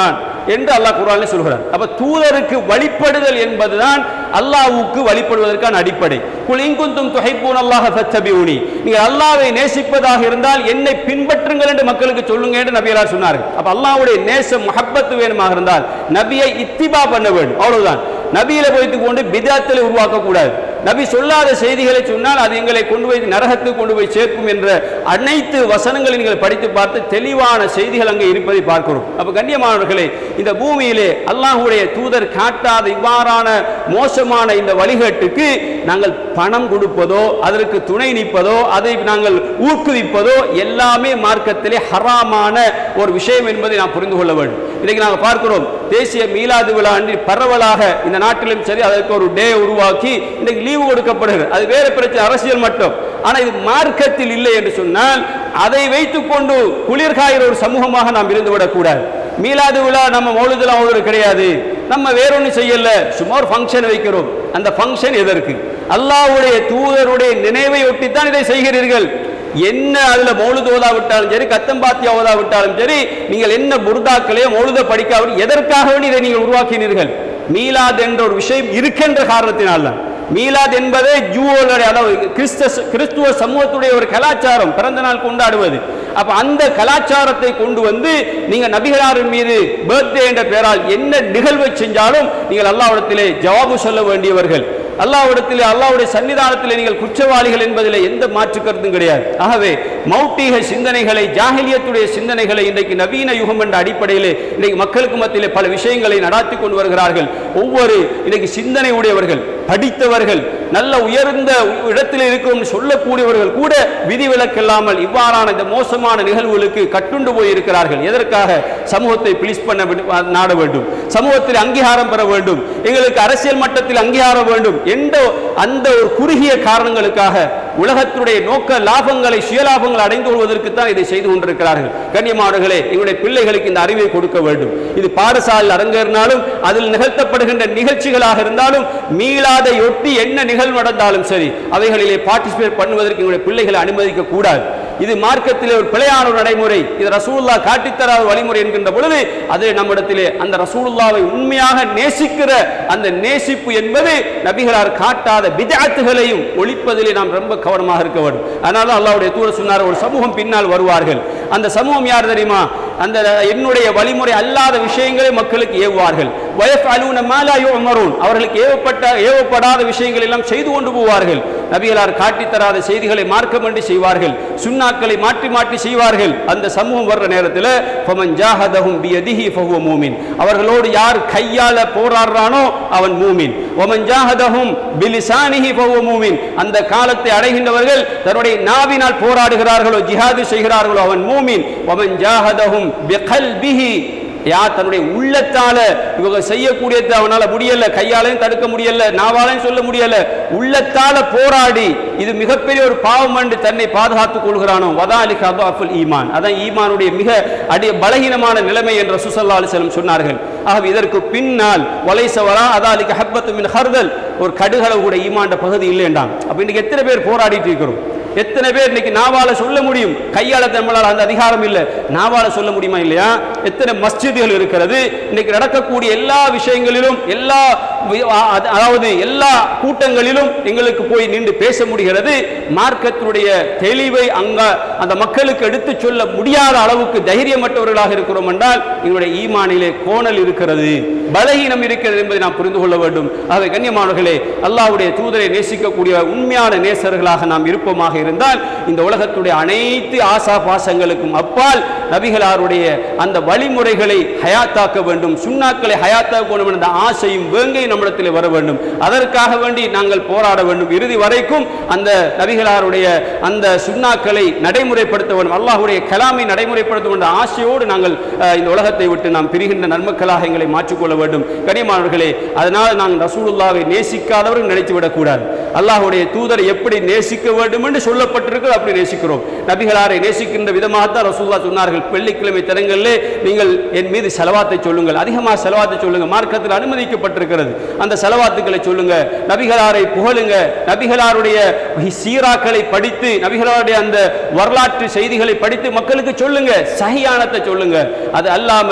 என்று அல்லாஹ் குர்ஆனில் சொல்கிறார் அப்ப தூதருக்கு வழிபடுதல் என்பதுதான் அல்லாஹ்வுக்கு வழிபடுவதற்கான அடிப்படை குல் இன்குந்தும் துஹிப்பூன் அல்லாஹ் ஃபத்தபியூனி நீங்கள் அல்லாஹ்வை நேசிப்பதாக இருந்தால் என்னை பின்பற்றுங்கள் என்று மக்களுக்கு சொல்லுங்க என்று நபியலார் சொன்னார்கள் அப்ப அல்லாஹ்வுடைய நேசம் முஹப்பத்து வேணுமாக இருந்தால் நபியை இத்திபா பண்ண வேண்டும் அவ்வளவுதான் நபியில வைத்துக் கொண்டு பிதாத்தில் உருவாக்க கூடாது நபி சொல்லாத செய்திகளை சொன்னால் அது எங்களை கொண்டு போய் நரகத்துக்கு கொண்டு போய் சேர்க்கும் என்ற அனைத்து வசனங்களை நீங்கள் படித்து பார்த்து தெளிவான செய்திகள் அங்கே இருப்பதை பார்க்கிறோம் அப்ப கண்ணியமானவர்களே இந்த பூமியிலே அல்லாஹ்வுடைய தூதர் காட்டாத இவ்வாறான மோசமான இந்த வழிகேட்டுக்கு நாங்கள் பணம் கொடுப்பதோ அதற்கு துணை நிற்பதோ அதை நாங்கள் ஊக்குவிப்பதோ எல்லாமே மார்க்கத்திலே ஹராமான ஒரு விஷயம் என்பதை நாம் புரிந்து கொள்ள வேண்டும் இன்னைக்கு நாங்கள் பார்க்கிறோம் தேசிய மீலாது விழா அன்றி பரவலாக இந்த நாட்டிலும் சரி அதற்கு ஒரு டே உருவாக்கி இன்னைக்கு லீவு கொடுக்கப்படுகிறது அது வேற பிரச்சனை அரசியல் மட்டும் ஆனா இது மார்க்கத்தில் இல்லை என்று சொன்னால் அதை வைத்துக்கொண்டு குளிர்காயிற ஒரு சமூகமாக நாம் இருந்துவிடக் கூடாது மீலாது விழா நம்ம மௌலுதெல்லாம் ஓடுறது கிடையாது நம்ம வேறொன்னு செய்யல சும்மா ஒரு ஃபங்க்ஷன் வைக்கிறோம் அந்த ஃபங்க்ஷன் எதற்கு அல்லாஹ்வுடைய தூதருடைய நினைவை ஒட்டித்தான் இதை செய்கிறீர்கள் என்ன அதுல மௌலுது ஓதாவிட்டாலும் சரி கத்தம்பாத்தியா ஓதாவிட்டாலும் சரி நீங்கள் என்ன புர்தாக்களே மௌலுத படிக்காவிட்டு எதற்காக வேண்டி இதை நீங்கள் உருவாக்கினீர்கள் மீலாத் என்ற ஒரு விஷயம் இருக்கின்ற காரணத்தினால் தான் மீலாத் என்பதே ஜூவோடைய அதாவது கிறிஸ்த கிறிஸ்துவ சமூகத்துடைய ஒரு கலாச்சாரம் பிறந்த நாள் கொண்டாடுவது அப்ப அந்த கலாச்சாரத்தை கொண்டு வந்து நீங்க நபிகளாரின் மீது பர்த்டே என்ற பெயரால் என்ன நிகழ்வை செஞ்சாலும் நீங்கள் அல்லாவிடத்திலே ஜவாபு சொல்ல வேண்டியவர்கள் அல்லாவிடத்திலே அல்லாவுடைய சன்னிதானத்திலே நீங்கள் குற்றவாளிகள் என்பதில் எந்த மாற்று கருத்தும் கிடையாது ஆகவே மௌட்டிக சிந்தனைகளை ஜாகிலியத்துடைய சிந்தனைகளை இன்றைக்கு நவீன யுகம் என்ற அடிப்படையிலே இன்றைக்கு மக்களுக்கு மத்தியிலே பல விஷயங்களை நடாத்தி கொண்டு வருகிறார்கள் ஒவ்வொரு இன்னைக்கு சிந்தனை உடையவர்கள் படித்தவர்கள் நல்ல உயர்ந்த இடத்தில் இருக்கிறோம் சொல்லக்கூடியவர்கள் கூட விதிவிலக்கில்லாமல் இவ்வாறான இந்த மோசமான நிகழ்வுகளுக்கு கட்டுண்டு போய் இருக்கிறார்கள் எதற்காக சமூகத்தை பிளிஸ் பண்ண வேண்டும், நாட வேண்டும் சமூகத்தில் அங்கீகாரம் பெற வேண்டும் எங்களுக்கு அரசியல் மட்டத்தில் அங்கீகாரம் வேண்டும் என்ற அந்த ஒரு குறுகிய காரணங்களுக்காக உலகத்துடைய நோக்க லாபங்களை சுயலாபங்களை அடைந்து கொள்வதற்கு தான் இதை செய்து கொண்டிருக்கிறார்கள் கண்ணியமானவர்களே எங்களுடைய பிள்ளைகளுக்கு இந்த அறிவை கொடுக்க வேண்டும் இது பாடசாலையில் அரங்கேறினாலும் அதில் நிகழ்த்தப்படுகின்ற நிகழ்ச்சிகளாக இருந்தாலும் மீளாதையொட்டி என்ன நிகழ்வு நடந்தாலும் சரி அவைகளிலே பார்ட்டிசிபேட் பண்ணுவதற்கு எங்களுடைய பிள்ளைகளை அனுமதிக்க கூடாது இது மார்க்கத்திலே ஒரு பிழையான ஒரு நடைமுறை இது ரசூலுல்லா காட்டித்தராத வழிமுறை என்கின்ற பொழுது அது நம்மிடத்திலே அந்த ரசூலுல்லாவை உண்மையாக நேசிக்கிற அந்த நேசிப்பு என்பது நபிகளார் காட்டாத பிதாத்துகளையும் ஒழிப்பதிலே நாம் ரொம்ப கவனமாக இருக்க வேண்டும் அதனால அல்லாஹ்வுடைய தூர சொன்னார் ஒரு சமூகம் பின்னால் வருவார்கள் அந்த சமூகம் யார் தெரியுமா அந்த என்னுடைய வழிமுறை அல்லாத விஷயங்களை மக்களுக்கு ஏவுவார்கள் வயஃபஅலூன மா லா யுஅமரூன் அவர்களுக்கு ஏவப்பட்ட ஏவப்படாத விஷயங்கள் எல்லாம் செய்து கொண்டு போவார்கள் நபிகளார் காட்டித்தராத செய்திகளை மார்க்கம் என்று செய்வார்கள் சுண்ணாக்களை மாற்றி மாற்றி செய்வார்கள் அந்த சமூகம் வர்ற நேரத்தில் ஃபமன் ஜாஹதஹும் பியதிஹி ஃபஹுவ மூமின் அவர்களோடு யார் கையால போராடுறானோ அவன் மூமின் ஒமன் ஜாஹதஹும் பிலிசானிஹி ஃபஹுவ மூமின் அந்த காலத்தை அடைகின்றவர்கள் தன்னுடைய நாவினால் போராடுகிறார்களோ ஜிஹாது செய்கிறார்களோ அவன் மூமின் ஒமன் ஜாஹதஹும் பிகல்பிஹி யார் தன்னுடைய உள்ளத்தால இவங்க செய்யக்கூடியது அவனால முடியல கையாலையும் தடுக்க முடியல நாவாலையும் சொல்ல முடியல உள்ளத்தால போராடி இது மிகப்பெரிய ஒரு பாவம் என்று தன்னை பாதுகாத்துக் கொள்கிறானோ வதாலிக் அபாஃபுல் ஈமான் அதான் ஈமானுடைய மிக அடி பலகீனமான நிலைமை என்று சுசல்லா அலிசலம் சொன்னார்கள் ஆகவே இதற்கு பின்னால் வலைசவரா அதாலிக் ஹப்பத்து மின் ஹர்தல் ஒரு கடுகளவு கூட ஈமாண்ட பகுதி இல்லைன்றான் அப்ப இன்னைக்கு எத்தனை பேர் போராடிட்டு இருக்கிறோம் எத்தனை பேர் இன்னைக்கு நாவால சொல்ல முடியும் கையால நம்மளால் அந்த அதிகாரம் இல்லை நாவால சொல்ல முடியுமா இல்லையா எத்தனை மஸ்ஜிதுகள் இருக்கிறது இன்னைக்கு நடக்கக்கூடிய எல்லா விஷயங்களிலும் எல்லா வி- அ- அ- அதாவது எல்லா கூட்டங்களிலும் எங்களுக்கு போய் நின்று பேச முடிகிறது மார்க்கத்தினுடைய தெளிவை அங்க அந்த மக்களுக்கு எடுத்து சொல்ல முடியாத அளவுக்கு தைரியமற்றவர்களாக இருக்கிறோம் என்றால் எங்களுடைய ஈமானிலே கோணல் இருக்கிறது பலகீனம் இருக்கிறது என்பதை நாம் புரிந்து கொள்ள வேண்டும் ஆகவே கண்ணியமானவர்களே அல்லாஹ்வுடைய தூதரை நேசிக்கக்கூடிய உண்மையான நேசர்களாக நாம் இருப்போமாக இருந்தால் இந்த உலகத்துடைய அனைத்து ஆசா பாசங்களுக்கும் அப்பால் நபிகளாருடைய அந்த வழிமுறைகளை ஹயாத்தாக்க வேண்டும் சுண்ணாக்களை ஹயாத்தாக்க வேண்டும் என்ற ஆசையும் வேங்கையும் நம்மிடத்தில் வர வேண்டும் அதற்காக வேண்டி நாங்கள் போராட வேண்டும் இறுதி வரைக்கும் அந்த நபிகளாருடைய அந்த சுண்ணாக்களை நடைமுறைப்படுத்த வேண்டும் அல்லாஹ்வுடைய கலாமை நடைமுறைப்படுத்த வேண்டும் என்ற ஆசையோடு நாங்கள் அஹ், இந்த உலகத்தை விட்டு நாம் பிரிகின்ற நன்மக்களாக எங்களை மாற்றிக்கொள்ள வேண்டும் கனிமானவர்களே அதனால் நாங்கள் ரசூலுல்லாவை நேசிக்காதவர்கள் நினைத்து விடக்கூடாது அல்லாஹ்வுடைய தூதரை எப்படி நேசிக்க வேண்டும் என்று சொல்லப்பட்டிருக்கிறது அப்படி நேசிக்கிறோம் நபிகளாரை நேசிக்கின்ற விதமாகத்தான் ரசூல்லா சொன்னார்கள் வெள்ளிக்கிழமை தினங்களிலே நீங்கள் என் மீது செலவாத்தை சொல்லுங்கள் அதிகமாக செலவாத்தை சொல்லுங்க மார்க்கத்தில் அனுமதிக்கப்பட்டிருக்கிறது அந்த செலவாத்துக்களை சொல்லுங்க நபிகளாரை புகழுங்க நபிகளாருடைய சீராக்களை படித்து நபிகளாருடைய அந்த வரலாற்று செய்திகளை படித்து மக்களுக்கு சொல்லுங்க சஹியானத்தை சொல்லுங்க அது அல்லாம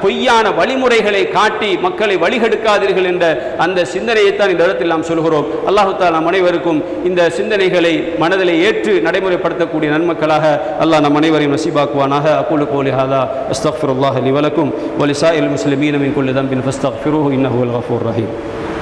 பொய்யான வழிமுறைகளை காட்டி மக்களை வழிகெடுக்காதீர்கள் என்ற அந்த சிந்தனையைத்தான் இந்த இடத்தில் நாம் சொல்கிறோம் அல்லாஹு தாலா நம் அனைவருக்கும் இந்த சிந்தனைகளை மனதில் ஏற்று நடைமுறைப்படுத்தக்கூடிய நன்மக்களாக அல்லாஹ் நம் அனைவரையும் நசீபாக்குவானாக அக்குலு கோலி ஹாதா அஸ்தக்ஃபிருல்லாஹ் லி வலக்கும் வலிசாயில் முஸ்லிமீன மின் குல்லி தம்பின் ஃபஸ்தக்ஃபிருஹு இன்னஹு அல் கஃபூர் ரஹீம்